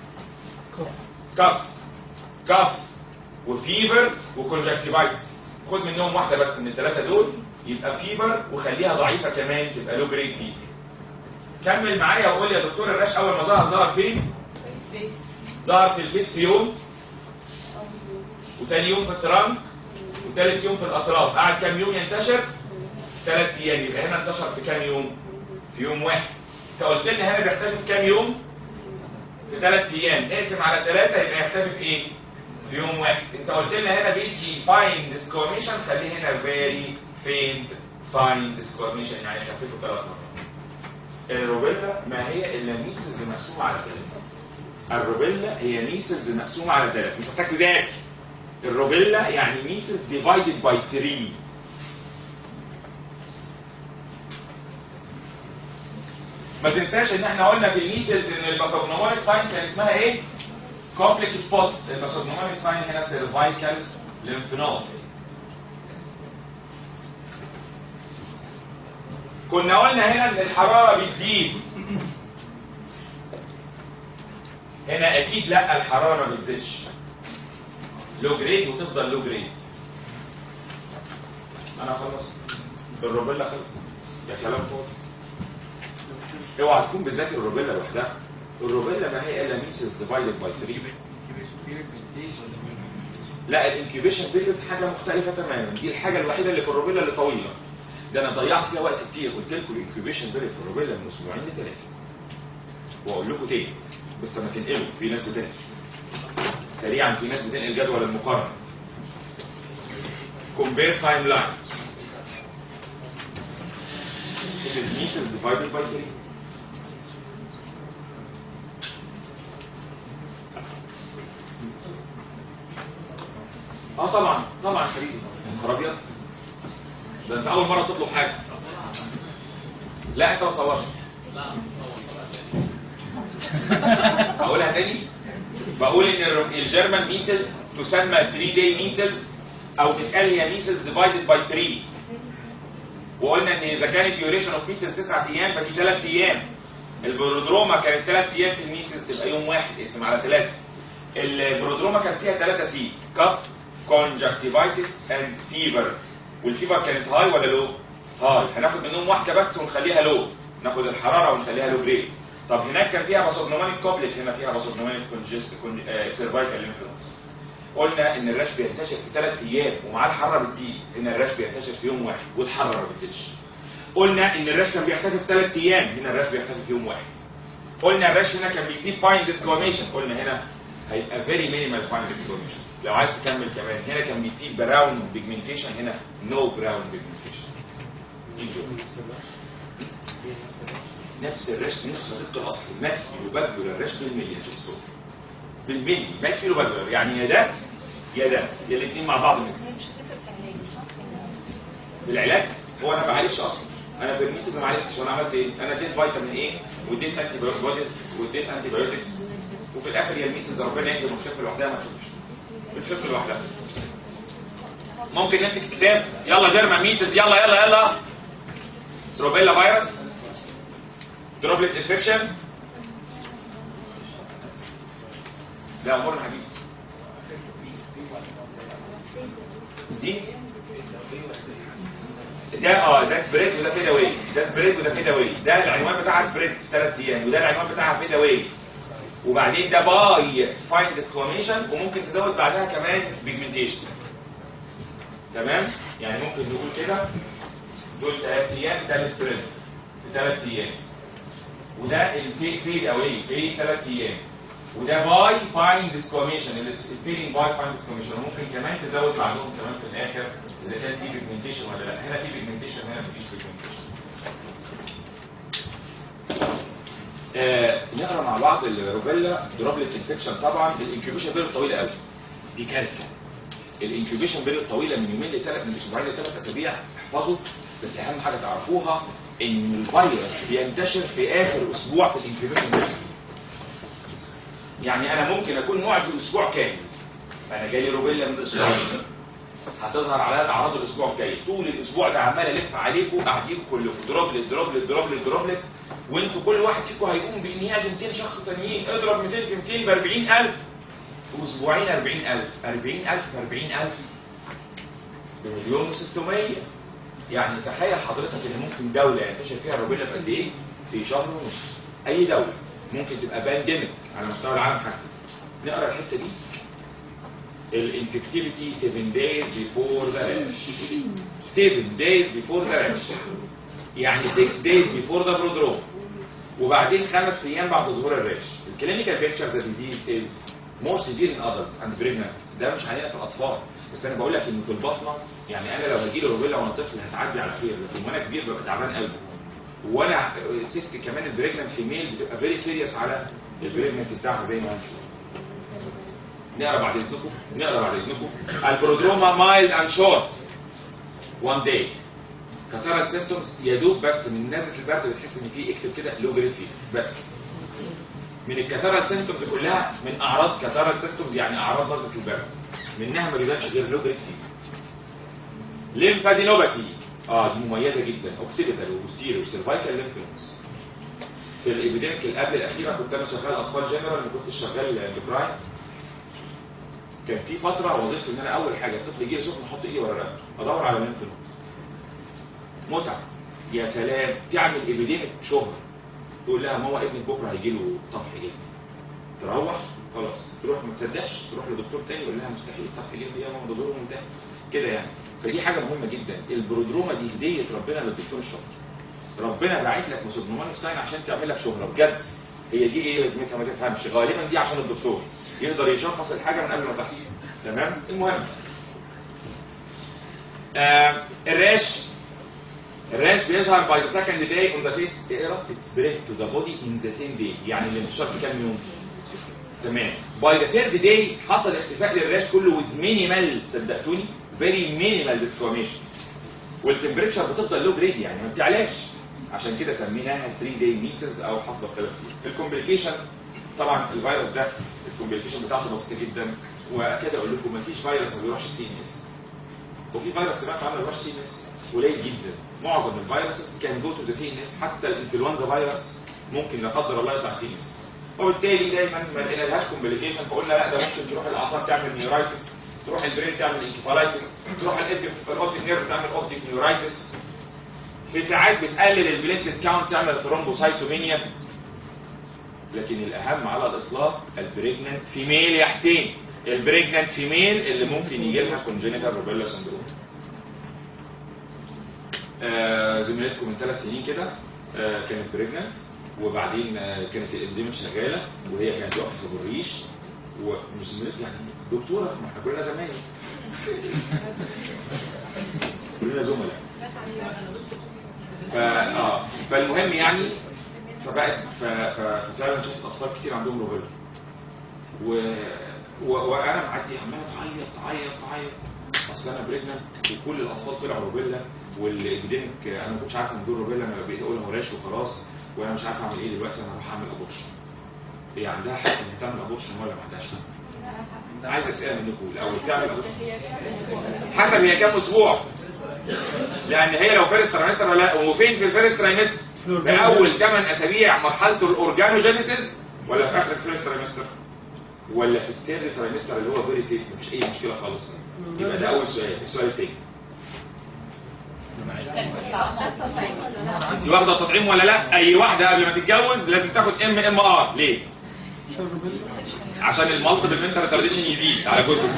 S1: كف كف وفيفر وكونجكتيفايتس خد منهم واحده بس من الثلاثه دول يبقى فيفر وخليها ضعيفه كمان تبقى لو جريد فيفر كمل معايا وقول لي يا دكتور الرش اول ما ظهر ظهر فين؟ ظهر في الفيس في يوم وتاني يوم في الترنك وتالت يوم في الاطراف قعد كام يوم ينتشر؟ ثلاث ايام يبقى هنا انتشر في كام يوم؟ في يوم واحد انت قلت لنا هنا بيختفي في كام يوم؟ في ثلاث ايام اقسم على ثلاثه يبقى يختفي في ايه؟ في يوم واحد انت قلت لنا هنا بيدي فاين ديسكورميشن خليه هنا فيري فينت فاين ديسكورميشن يعني خففه ثلاث مرات الروبيلا ما هي الا ميسلز مقسومه على ثلاثه الروبيلا هي ميسلز مقسومه على ثلاثه مش محتاج تذاكر الروبيلا يعني ميسلز ديفايدد باي 3 ما تنساش ان احنا قلنا في الميسلز ان الباثوجنومونيك ساين كان اسمها ايه؟ كومبليك سبوتس الباثوجنومونيك ساين هنا سيرفايكال ليمف نود كنا قلنا هنا ان الحراره بتزيد هنا اكيد لا الحراره ما بتزيدش لو جريد وتفضل لو جريد انا خلصت الروبيلا خلص يا كلام فاضي اوعى تكون بتذاكر الروبيلا لوحدها الروبيلا ما هي الا ميسز ديفايدد باي 3 لا الانكيوبيشن بيريود حاجه مختلفه تماما دي الحاجه الوحيده اللي في الروبيلا اللي طويله ده انا ضيعت فيها وقت كتير قلت لكم الانكيوبيشن بيريود في الروبيلا من اسبوعين لثلاثه واقول لكم تاني بس ما تنقلوا في ناس بتنقل سريعا في ناس بتنقل جدول المقارنه compare timeline it is measles divided by 3 اه طبعا طبعا حبيبي يا نهار ابيض ده انت اول مره تطلب حاجه لا انت ما صورش اقولها تاني بقول ان الر- الجيرمان ميسلز تسمى 3 داي ميسلز او تتقال هي ميسلز ديفايدد باي 3 وقلنا ان اذا كان الديوريشن اوف ميسلز 9 ايام فدي 3 ايام البرودروما كانت 3 ايام في الميسلز تبقى يوم واحد اسم على 3 البرودروما كان فيها 3 سي كف كونجكتيفايتس اند فيفر والفيفر كانت هاي ولا لو؟ هاي هناخد منهم واحده بس ونخليها لو ناخد الحراره ونخليها لو جريد طب هناك كان فيها باسوبنومانيك كوبلت هنا فيها باسوبنومانيك كونجست سيرفايكال لينفنوز قلنا ان الرش بينتشر في ثلاث ايام ومعاه الحراره بتزيد هنا الرش بينتشر في يوم واحد والحراره ما بتزيدش قلنا ان الرش كان بيختفي في ثلاث ايام هنا الرش بيختفي في يوم واحد قلنا الرش هنا كان بيسيب فاين ديسكوميشن قلنا هنا هيبقى فيري مينيمال فاين ديسكوميشن لو عايز تكمل كمان هنا كان بيسيب براون بيجمنتيشن هنا نو براون بيجمنتيشن نفس الرش نسخه طبق الاصل ماكيولو باجولار الرش بالملي هتشوف الصوت بالملي ماكيولو باجولار يعني يا ده يا ده يا الاثنين مع بعض ميكس
S3: مش هتفرق في العلاج صح؟
S1: في العلاج هو انا ما بعالجش اصلا انا في الميسيس ما عالجتش انا عملت ايه؟ انا اديت فيتامين ايه واديت انتي بوديز واديت انتي بايوتكس وفي الاخر يا الميسيس ربنا يكرم وتخف لوحدها ما تخفش بتخف لوحدها ممكن نمسك الكتاب يلا جيرمان ميسيس يلا يلا يلا روبيلا فيروس دروبلت انفكشن لا امورنا حبيبي دي ده اه ده سبريت وده فيد اواي ده سبريت وده فيد اواي ده العنوان بتاعها سبريت في ثلاث ايام وده العنوان بتاعها فيد اواي وبعدين ده باي فاين ديسكلاميشن وممكن تزود بعدها كمان بيجمنتيشن تمام يعني ممكن نقول كده دول ثلاث ايام ده السبريت في ثلاث ايام وده الفيد فيد اواي في ثلاث ايام وده باي فاين ديسكلاميشن الفيدنج باي فاين ديسكلاميشن وممكن كمان تزود بعدهم كمان في الاخر اذا كان في بيجمنتيشن ولا لا هنا في بيجمنتيشن هنا مفيش بيجمنتيشن آه نقرا مع بعض الروبيلا دروبلت انفكشن طبعا الانكيوبيشن بيريود طويله قوي دي كارثه الانكيوبيشن بيريود طويله من يومين لثلاث من اسبوعين لثلاث اسابيع احفظوا بس اهم حاجه تعرفوها ان الفيروس بينتشر في اخر اسبوع في الانكيوبيشن بيريود يعني انا ممكن اكون معدي اسبوع كامل انا جالي روبيلا من اسبوع هتظهر عليها الاعراض الاسبوع الجاي طول الاسبوع ده عمال الف عليكم قاعدين كلكم دروبلت دروبلت دروبلت دروبلت وانتوا كل واحد فيكم هيقوم بان يعدي 200 شخص تانيين اضرب 200 في 200 ب 40000 في اسبوعين 40000 40000 في 40000 بمليون و600 يعني تخيل حضرتك ان ممكن دوله ينتشر فيها الروبيلا في قد ايه؟ في شهر ونص اي دوله ممكن تبقى بانديميك على مستوى العالم حتى نقرا الحته دي الانفكتيفيتي 7 days before the rash 7 days before the rash يعني 6 days before the prodrome وبعدين خمس ايام بعد ظهور الراش الكلينيكال بيكتشرز ديزيز از more severe in adult and pregnant ده مش علينا في الاطفال بس انا بقول لك انه في البطنه يعني انا لو هجي لي روبيلا وانا طفل هتعدي على خير لكن وانا كبير ببقى تعبان قوي وانا ست كمان البريجننت فيميل بتبقى فيري سيريس على البريجننسي بتاعها زي ما هنشوف نقرا بعد اذنكم نقرا بعد اذنكم البرودروما مايلد اند شورت وان داي كترت سيمتومز يا دوب بس من نزله البرد بتحس ان في اكتب كده لو جريد فيه بس من الكترت سيمتومز كلها من اعراض كترت سيمتومز يعني اعراض نزله البرد منها ما بيبانش غير لو جريد فيه ليمفادينوباسي اه دي مميزه جدا اوكسيديتال وبوستيريو وسيرفايكال ليمف نودز في الابيديميك اللي قبل الاخيره كنت انا شغال اطفال جنرال ما كنتش شغال دبراين كان في فتره وظيفتي ان انا اول حاجه الطفل يجي لي سخن احط ايدي ورا رقبته ادور على ليمف نود متعه يا سلام تعمل ابيديميك شهر تقول لها ماما ابنك بكره هيجي له طفح جلدي تروح خلاص تروح ما تصدقش تروح لدكتور تاني يقول لها مستحيل طفح جلدي يا ماما ده ظهور منتهي كده يعني فدي حاجه مهمه جدا البرودروما دي هديه ربنا للدكتور الشاطر ربنا باعت لك مسودنومانيك ساين عشان تعمل لك شهره بجد هي دي ايه لازمتها ما تفهمش غالبا دي عشان الدكتور يقدر يشخص الحاجه من قبل ما تحصل تمام المهم آه الراش الراش بيظهر باي ذا سكند داي اون ذا فيس اقرا سبريد تو ذا بودي ان ذا سيم داي يعني الانتشار في كام يوم تمام باي ذا ثيرد داي حصل اختفاء للراش كله ويز مينيمال صدقتوني فيري مينيمال ديسكوميشن والتمبريتشر بتفضل لو جريد يعني ما بتعلاش عشان كده سميناها 3 داي ميسز او حسب اختلاف فيه الكومبليكيشن طبعا الفيروس ده الكومبليكيشن بتاعته بسيطه جدا واكاد اقول لكم ما فيش فيروس ما بيروحش سي ان اس وفي فيروس سمعت عنه ما بيروحش سي ان اس قليل جدا معظم الفيروسز كان جو تو ذا سي ان اس حتى الانفلونزا فيروس ممكن لا قدر الله يطلع سي ان اس وبالتالي دايما ما لقينالهاش كومبليكيشن فقلنا لا ده ممكن تروح الاعصاب تعمل نيورايتس تروح البرين تعمل انكفالايتس تروح الاوبتيك نيرف تعمل اوبتيك نيورايتس في ساعات بتقلل البليتلت كاونت تعمل ثرومبوسايتومينيا لكن الاهم على الاطلاق البريجننت فيميل يا حسين البريجننت فيميل اللي ممكن يجي لها كونجينيتال روبيلا سندروم آه زميلتكم من ثلاث سنين كده آه كانت بريجننت وبعدين آه كانت الابديميك شغاله وهي كانت واقفه في الريش ومش زميلت يعني دكتوره ما احنا كلنا زمايل كلنا زملاء فا اه فالمهم يعني فبقت ف- ف- ففعلا شفت اطفال كتير عندهم روبيلا و... و... وانا معدي عماله تعيط تعيط تعيط اصل انا بريجننت وكل الاطفال طلعوا روبيلا والابيديميك انا ما كنتش عارف ان دول روبيلا انا بقيت اقول هو راش وخلاص وانا مش عارف اعمل ايه دلوقتي انا هروح اعمل ابورشن هي عندها حق ان تعمل ابورشن ولا ما عندهاش حق؟ عايز اسئله منكم الاول تعمل ابورشن حسب هي كام اسبوع لان هي لو فيرست ترايمستر ولا لا وفين في الفيرست ترايمستر في اول 8 اسابيع مرحله الاورجانوجينيسيس ولا في اخر الفيرست ترايمستر ولا في السير ترايمستر اللي هو فيري سيف مفيش اي مشكله خالص يبقى ده اول سؤال السؤال الثاني انت واخده تطعيم ولا لا اي واحده قبل ما تتجوز لازم تاخد ام ام ار ليه عشان المالتيبل منتال ريتارديشن يزيد على جزء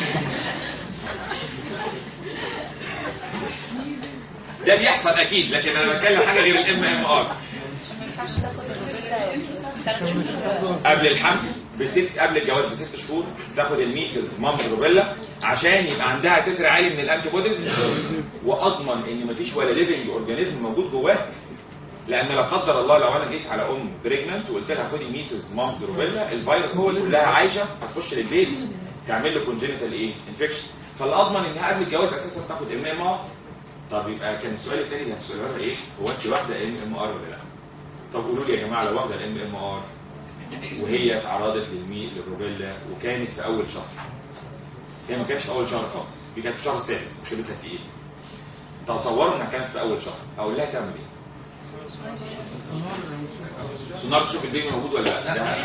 S1: ده بيحصل اكيد لكن انا بتكلم حاجه غير الام ام ار
S3: عشان ما ينفعش تاخد الروبيلا ثلاث شهور
S1: قبل الحمل بست قبل الجواز بست شهور تاخد الميسز مام روبيلا عشان يبقى عندها تتر عالي من الانتي بوديز واضمن ان مفيش ولا ليفنج اورجانيزم موجود جواها لان لا قدر الله لو انا جيت على ام بريجننت وقلت لها خدي ميسز مامز روبيلا الفيروس دي كلها عايشه هتخش للبيبي تعمل له كونجينيتال ايه انفكشن فالاضمن انها قبل الجواز اساسا تاخد ام ام ار طب يبقى كان السؤال الثاني اللي هتسالوها ايه هو انت واخده ام ام ار ولا لا طب قولوا لي يا جماعه لو واخده الام ام ار وهي اتعرضت للمي للروبيلا وكانت في اول شهر هي ما كانتش في اول شهر خالص دي كانت في الشهر السادس خدتها تقيل تصوروا انها كانت في اول شهر اقول لها تعمل ايه؟ سونار تشوف البيبي موجود ولا لا؟ ده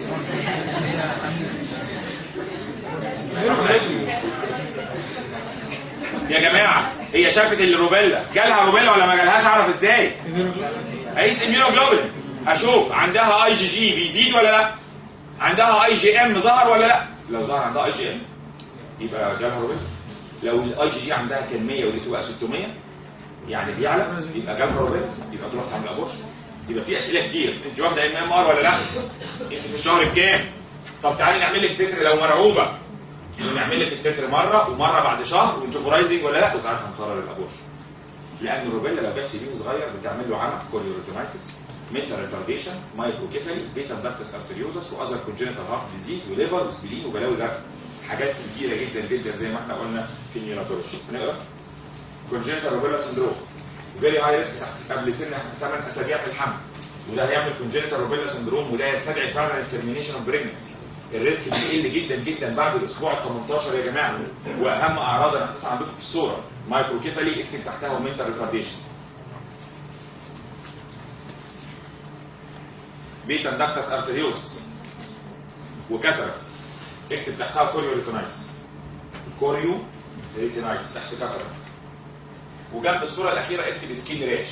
S1: يا جماعه هي شافت الروبيلا جالها روبيلا ولا ما جالهاش اعرف ازاي؟ عايز اميونوجلوبولين اشوف عندها اي جي جي بيزيد ولا لا عندها اي جي ام ظهر ولا لا لو ظهر عندها اي جي ام يبقى جالها روبيلا لو الاي جي جي عندها كان 100 ولقيته بقى 600 يعني بيعلى يبقى جالها روبيلا يبقى تروح تعمل ابورشن يبقى في اسئله كتير انت واخده ام ام ار ولا لا انت في الشهر الكام طب تعالي نعمل لك تتر لو مرعوبه نعمل لك التتر مره ومره بعد شهر ونشوف رايزنج ولا لا وساعتها نقرر الابورشن لان الروبيلا لو جت في بيبي صغير بتعمل له عمى كوريوريتومايتس ميتا ريتارديشن مايكروكيفالي بيتا داكتس ارتريوزس واذر كونجنتال هارت ديزيز وليفر وسبلين وبلاوي زرقاء حاجات كتيره جدا جدا زي ما احنا قلنا في النيوناتولوجي نقرا كونجنتال روبيلا سندروم فيري هاي ريسك تحت قبل سن 8 اسابيع في الحمل وده هيعمل كونجنتال روبيلا سندروم وده يستدعي فعلا الترمينيشن اوف بريجنسي الريسك بيقل جدا جدا بعد الاسبوع ال 18 يا جماعه واهم اعراض انا حطيتها عندكم في الصوره مايكروكيفالي اكتب تحتها ومنتال ريتارديشن بيتا اندكتس ارتريوزس وكثرة اكتب تحتها كوريو ريتونايتس كوريو ريتونايتس تحت كثرة وجنب الصورة الأخيرة اكتب سكين راش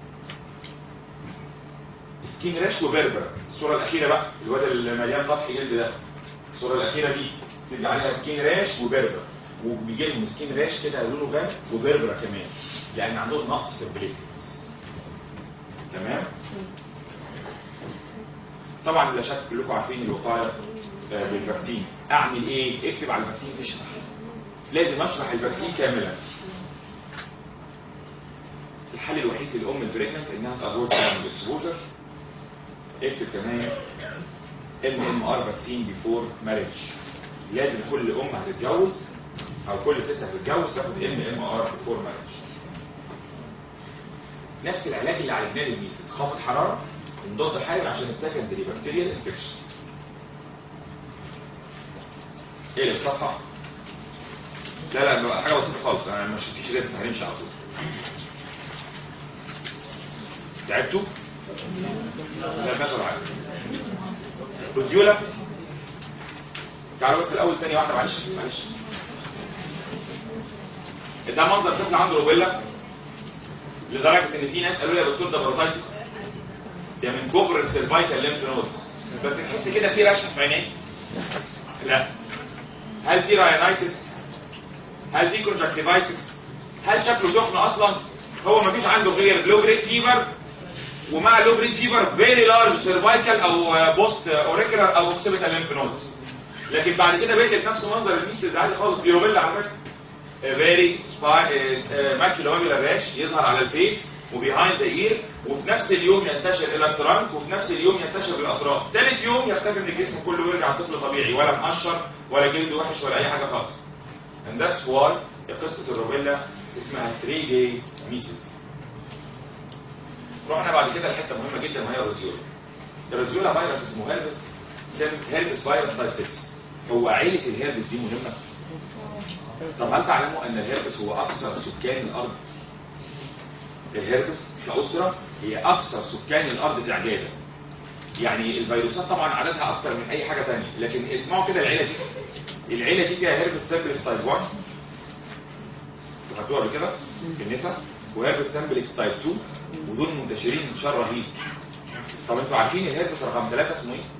S1: سكين راش وبربر الصورة الأخيرة بقى الواد اللي مليان طفح جلد ده الصورة الأخيرة دي تبقى عليها سكين راش وبربر وبيجي لهم سكين راش كده لونه غامق وبربرة كمان لأن عندهم نقص في البليتلتس تمام طبعا لا شك كلكم عارفين الوقايه آه، بالفاكسين اعمل ايه اكتب على الفاكسين اشرح لازم اشرح الفاكسين كاملا الحل الوحيد للام البريجننت انها تافويد تعمل اكسبوجر اكتب كمان ام ام ار فاكسين بيفور ماريج لازم كل ام هتتجوز او كل ست هتتجوز تاخد ام ام ار بيفور ماريج نفس العلاج اللي عالجناه للميسس خافض حراره مضاد حيوي عشان السكندري بكتيريال انفكشن ايه اللي الصفحه لا لا حاجه بسيطه خالص انا مش فيش ريسك هنمشي على طول تعبتوا؟ لا ماشي معاك روزيولا تعالوا بس الاول ثانيه واحده معلش معلش ده منظر طفل عنده روبيلا لدرجه ان في ناس قالوا لي يا دكتور ده بروتايتس ده من كبر السيرفايكال ليمف نودز بس تحس كده في رشح في عينيه لا هل في راينايتس هل في كونجكتيفايتس هل شكله سخن اصلا هو ما فيش عنده غير لو جريد فيفر ومع لو جريد فيفر فيري لارج سيرفايكال او بوست اوريكولار او اوكسيبيتال ليمف نودز لكن بعد كده بقت نفس منظر الميسلز عادي خالص دي روبيلا على فكره فيري ماكيولا ماكيولا راش يظهر على الفيس وبيهايند ذا اير وفي نفس اليوم ينتشر الى الترنك وفي نفس اليوم ينتشر للاطراف ثالث يوم يختفي من الجسم كله ويرجع طفل طبيعي ولا مقشر ولا جلد وحش ولا اي حاجه خالص and that's why قصه الروبيلا اسمها 3 day measles رحنا بعد كده لحته مهمه جدا وهي الرزيولا الرزيولا فيروس اسمه هيربس هيربس فيروس تايب 6 هو عيله الهيربس دي مهمه طب هل تعلموا ان الهيربس هو اكثر سكان الارض الهيربس كأسرة هي أكثر سكان الأرض تعدادا يعني الفيروسات طبعا عددها أكثر من أي حاجة تانية لكن اسمعوا كده العيلة دي العيلة دي فيها هيربس سامبلكس تايب 1 خدتوها قبل كده في النساء وهيربس سامبلكس تايب 2 ودول منتشرين انتشار رهيب طب انتوا عارفين الهيربس رقم 3 اسمه ايه؟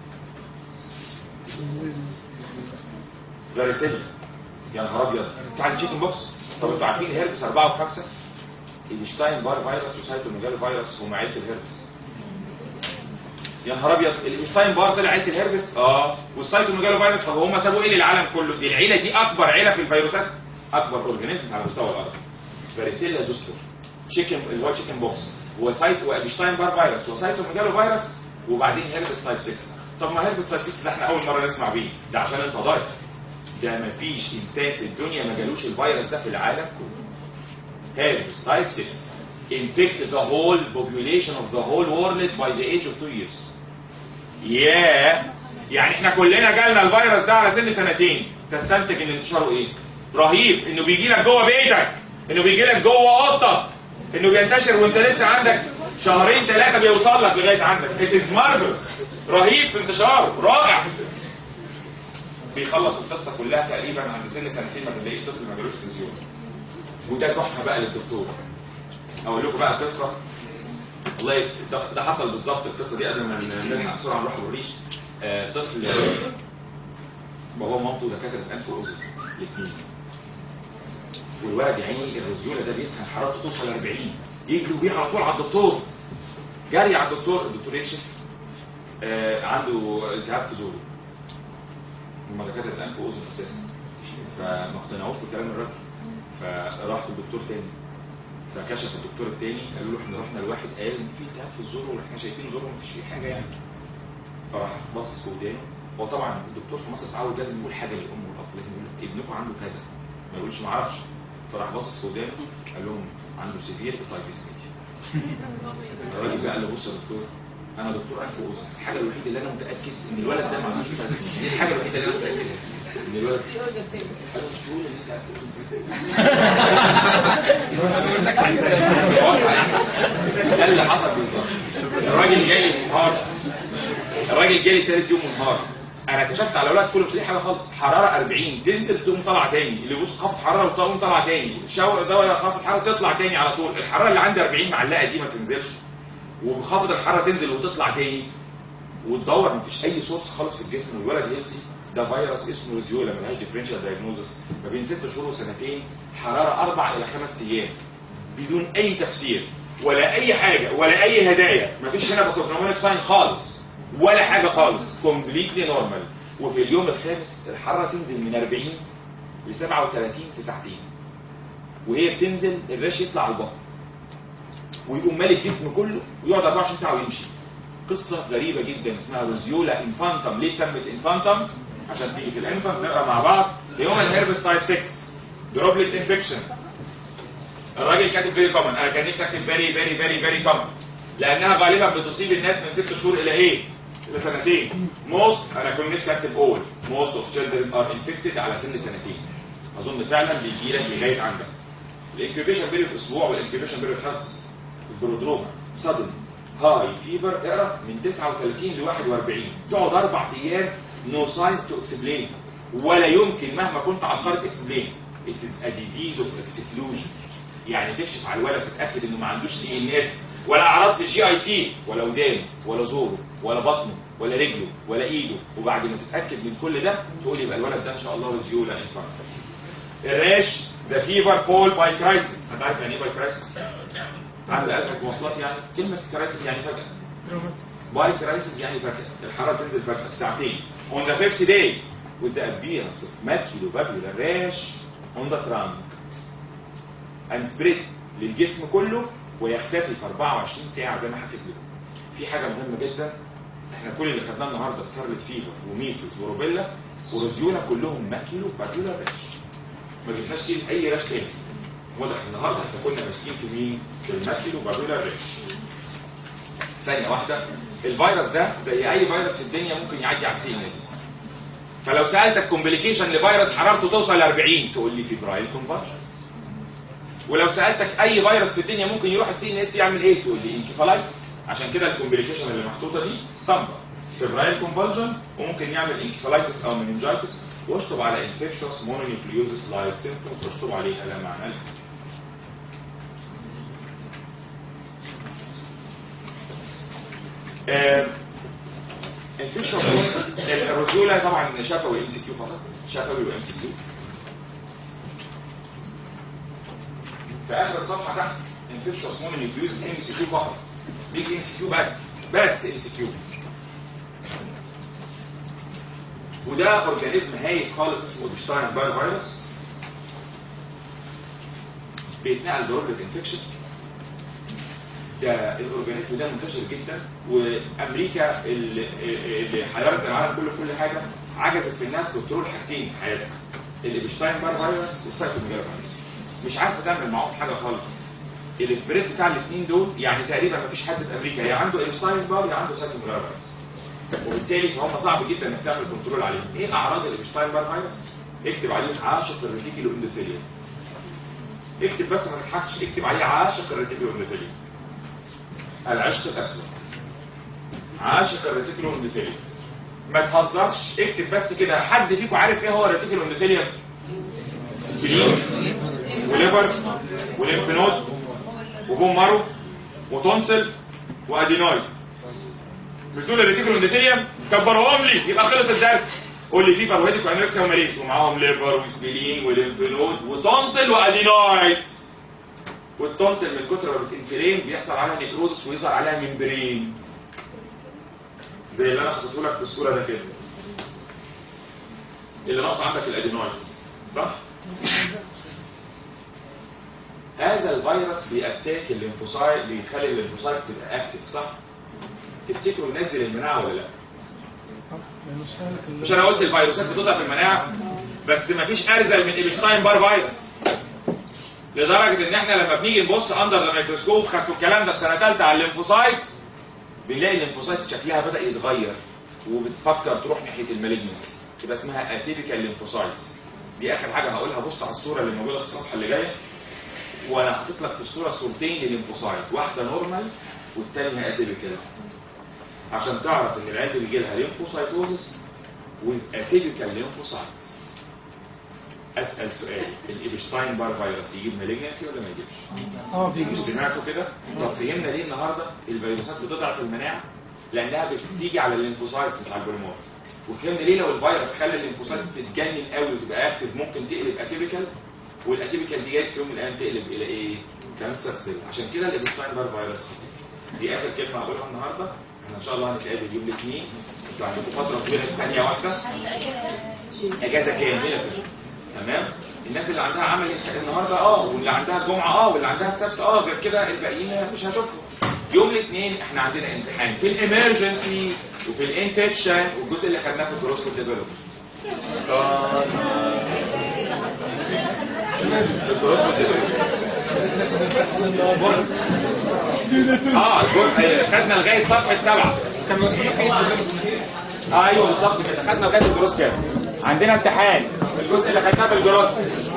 S1: فاريسيلا يا نهار ابيض بتاع التشيكن بوكس طب انتوا عارفين الهيربس 4 و5 الشتاين بار فيروس وسايتوميجالو فيروس هم عيله الهربس يا نهار ابيض الشتاين بار طلع عيله الهربس اه والسايتوميجالو فيروس طب هم سابوا ايه للعالم كله دي العيله دي اكبر عيله في الفيروسات اكبر اورجانيزم على مستوى الارض فاريسيلا زوستر تشيكن اللي هو تشيكن بوكس وسايت وابشتاين بار فيروس وسايتوميجالو فيروس وبعدين هيربس تايب 6 طب ما هيربس تايب 6 ده احنا اول مره نسمع بيه ده عشان انت ضايف ده ما فيش انسان في الدنيا ما جالوش الفيروس ده في العالم كله herpes type 6 infect the whole population of the whole world by the age of 2 years. ياه يعني احنا كلنا جالنا الفيروس ده على سن سنتين تستنتج ان انتشاره ايه؟ رهيب انه بيجي لك جوه بيتك انه بيجي لك جوه اوضتك انه بينتشر وانت لسه عندك شهرين ثلاثه بيوصل لك لغايه عندك it is marvelous رهيب في انتشاره رائع بيخلص القصه كلها تقريبا عند سن سنتين ما تلاقيش طفل ما جالوش فيزيون وده تحفه بقى للدكتور اقول لكم بقى قصه والله ده, ده حصل بالظبط القصه دي قبل ما نلحق بسرعه نروح الريش آه طفل بابا ومامته دكاتره انف واذن الاثنين والولد يا عيني الرزيوله ده بيسخن حرارته توصل ل 40 يجروا بيه على طول على الدكتور جري على الدكتور الدكتور يكشف آه عنده التهاب في زوره هم دكاتره انف واذن اساسا فما اقتنعوش بكلام الراجل فراح لدكتور تاني فكشف الدكتور التاني قالوا له احنا رحنا لواحد قال ان في التهاب في الزور واحنا شايفين زوره مفيش فيه حاجه يعني فراح باصص في ودانه هو طبعا الدكتور في مصر اتعود لازم يقول حاجه للام والاب لازم يقول لك ابنكم عنده كذا ما يقولش ما اعرفش فراح باصص في ودانه قال لهم عنده سيفير اوتايتس الراجل بقى قال له بص يا دكتور انا دكتور انف واذن الحاجه الوحيده اللي انا متاكد ان الولد ده ما عندوش بس دي الحاجه الوحيده اللي انا متاكد ان الولد انا مش تقول ان انت انف واذن ده اللي حصل بالظبط الراجل جاي منهار الراجل جالي ثالث يوم منهار انا اكتشفت على الاولاد كله مش لاقي حاجه خالص حراره 40 تنزل تقوم طالعه تاني اللي يبص خافت حراره وتقوم طالعه تاني شاور دواء خافت حراره تطلع تاني على طول الحراره اللي عندي 40 معلقه دي ما تنزلش وبخافض الحراره تنزل وتطلع تاني وتدور مفيش اي سورس خالص في الجسم والولد هيلسي ده فيروس اسمه ريزيولا ملهاش ديفرنشال دايجنوزس ما بين ست شهور وسنتين حراره اربع الى خمس ايام بدون اي تفسير ولا اي حاجه ولا اي هدايا مفيش هنا باثوجنومونيك ساين خالص ولا حاجه خالص كومبليتلي نورمال وفي اليوم الخامس الحراره تنزل من 40 ل 37 في ساعتين وهي بتنزل الرش يطلع على البطن ويقوم مالك الجسم كله ويقعد 24 ساعه ويمشي قصه غريبه جدا اسمها روزيولا انفانتم ليه اتسمت انفانتم عشان تيجي في الانفانت نقرا مع بعض هيومن هيربس تايب 6 دروبلت انفكشن الراجل كاتب فيري كومن انا كان نفسي اكتب فيري فيري فيري فيري كومن لانها غالبا بتصيب الناس من ست شهور الى ايه؟ الى سنتين موست انا كنت نفسي اكتب اول موست اوف children ار انفكتد على سن سنتين اظن فعلا بيجي لك لغايه عندك الانكيوبيشن بيريود اسبوع والانكيوبيشن بيريود حفظ البرودروما صدم هاي فيفر اقرا من 39 ل 41 تقعد اربع ايام نو ساينس تو اكسبلين ولا يمكن مهما كنت عبقري اكسبلين it is a disease of exclusion يعني تكشف على الولد تتاكد انه ما عندوش سي ان اس ولا اعراض في الجي اي تي ولا ودانه ولا زوره ولا بطنه ولا رجله ولا ايده وبعد ما تتاكد من كل ده تقول يبقى الولد ده ان شاء الله ريزيولا انفاركت الراش ده فيفر فول باي كرايسيس انت عارف يعني ايه باي كرايسيس؟ عنده ازمه مواصلات يعني كلمه كرايسيس يعني فجاه باي كرايسيس يعني فجاه الحراره تنزل فجاه في ساعتين on the fifth day with the appearance of maculopapular rash on the trunk and spread للجسم كله ويختفي في 24 ساعه زي ما حكيت لكم. في حاجه مهمه جدا احنا كل اللي خدناه النهارده سكارلت فيفر وميسلز وروبيلا وروزيولا كلهم ماكيلو بابيولار راش. ما جبناش سيره اي راش تاني. واضح النهارده احنا كنا ماسكين في مين؟ في الماكيلو بابيولار راش. ثانيه واحده الفيروس ده زي اي فيروس في الدنيا ممكن يعدي على السي ان اس. فلو سالتك كومبليكيشن لفيروس حرارته توصل ل 40 تقول لي فيبرايل كونفرجن. ولو سالتك اي فيروس في الدنيا ممكن يروح السي ان اس يعمل ايه تقول لي انكفالايتس عشان كده الكومبليكيشن اللي محطوطه دي ستامبا فيبرايل كونفولجن وممكن يعمل انكفالايتس او مننجايتس واشطب على انفكشوس مونونيوكليوزس لايك سيمبتومز واشطب عليها لا معنى لها انفكشوس الرسوله طبعا شفوي ام سي كيو فقط شفوي وام سي كيو في اخر الصفحه تحت انفكشوس مونونيوكليوزس ام سي كيو فقط بيج ام سي كيو بس بس ام سي كيو وده اورجانيزم هايف خالص اسمه بيشتاين بايو فيروس بيتنقل بروبلت انفكشن ده الاورجانيزم ده منتشر جدا وامريكا اللي, اللي حيرت العالم كله في كل حاجه عجزت في انها تكنترول حاجتين في حياتها اللي بيشتاين بايو فيروس والسايتوميجالو فيروس مش عارفه تعمل معاهم حاجه خالص السبريد بتاع الاثنين دول يعني تقريبا ما فيش حد في امريكا يا عنده اينشتاين بار يا عنده سايتوم فيروس وبالتالي فهم صعب جدا انك تعمل كنترول عليهم ايه الاعراض الاينشتاين بار فيروس اكتب عليه عاشق الريتيكولو اندوثيليوم اكتب بس ما تضحكش اكتب عليه عاشق الريتيكولو اندوثيليوم العشق الاسود عاشق الريتيكولو اندوثيليوم ما تهزرش اكتب بس كده حد فيكم عارف ايه هو الريتيكولو اندوثيليوم سبلين وليفر وليمف نود وبون مارو وتونسل وادينويد مش دول الريتيكولو اندوثيليوم كبرهم لي يبقى خلص الدرس قول لي فيفر وهيديك وانوركسيا وماريش ومعاهم ليفر وسبلين وليمف نود وتونسل وادينويدز والتونسل من كتر ما بتنفلين بيحصل عليها نيكروزس ويظهر عليها ممبرين زي اللي انا حاططه لك في الصوره ده كده اللي ناقص عندك الادينويدز صح؟ هذا الفيروس بيأتاك الليمفوسايت بيخلي الليمفوسايتس تبقى اكتف صح؟ تفتكروا ينزل المناعه ولا لا؟ مش انا قلت الفيروسات بتضعف المناعه بس مفيش ارزل من ايبشتاين بار فيروس لدرجه ان احنا لما بنيجي نبص اندر الميكروسكوب خدتوا الكلام ده في سنه ثالثه على الليمفوسايتس بنلاقي الليمفوسايت شكلها بدا يتغير وبتفكر تروح ناحيه المالجنسي يبقى اسمها اتيبيكال ليمفوسايتس دي اخر حاجه هقولها بص على الصوره اللي موجوده في الصفحه اللي جايه وانا حاطط لك في الصوره صورتين للليمفوسايت واحده نورمال والثانيه اتيبيكال عشان تعرف ان العيال دي بيجي لها ليمفوسايتوزس with atypical lymphocytes اسال سؤال الايبشتاين بار فيروس يجيب مالجنسي ولا ما يجيبش؟
S4: اه
S1: مش
S4: بيجي
S1: سمعتوا كده؟ طب فهمنا ليه النهارده الفيروسات بتضعف المناعه؟ لانها بتيجي على الليمفوسايتس مش على البوليمور. وفهمنا ليه لو الفيروس خلى الليمفوسايتس تتجنن قوي وتبقى اكتف ممكن تقلب اتيبيكال والاتيبيكال دي جايز في يوم من الايام تقلب الى ايه؟ كانسر سيل عشان كده الايبشتاين بار فيروس خطير. دي اخر كلمه هقولها النهارده احنا ان شاء الله هنتقابل يوم الاثنين انتوا عندكم فتره طويله ثانيه واحده اجازه كامله تمام الناس اللي عندها عمل النهارده اه واللي عندها الجمعه اه واللي عندها السبت اه غير كده الباقيين مش هشوفهم يوم الاثنين احنا عندنا امتحان في الامرجنسي وفي الانفكشن والجزء اللي خدناه في الجروس ديفلوبمنت الجروس اه الجزء- أيوة، خدنا لغايه صفحه سبعه ايوه بالظبط كده خدنا لغايه الجروس كام عندنا امتحان الجزء اللي خدناه في الجروس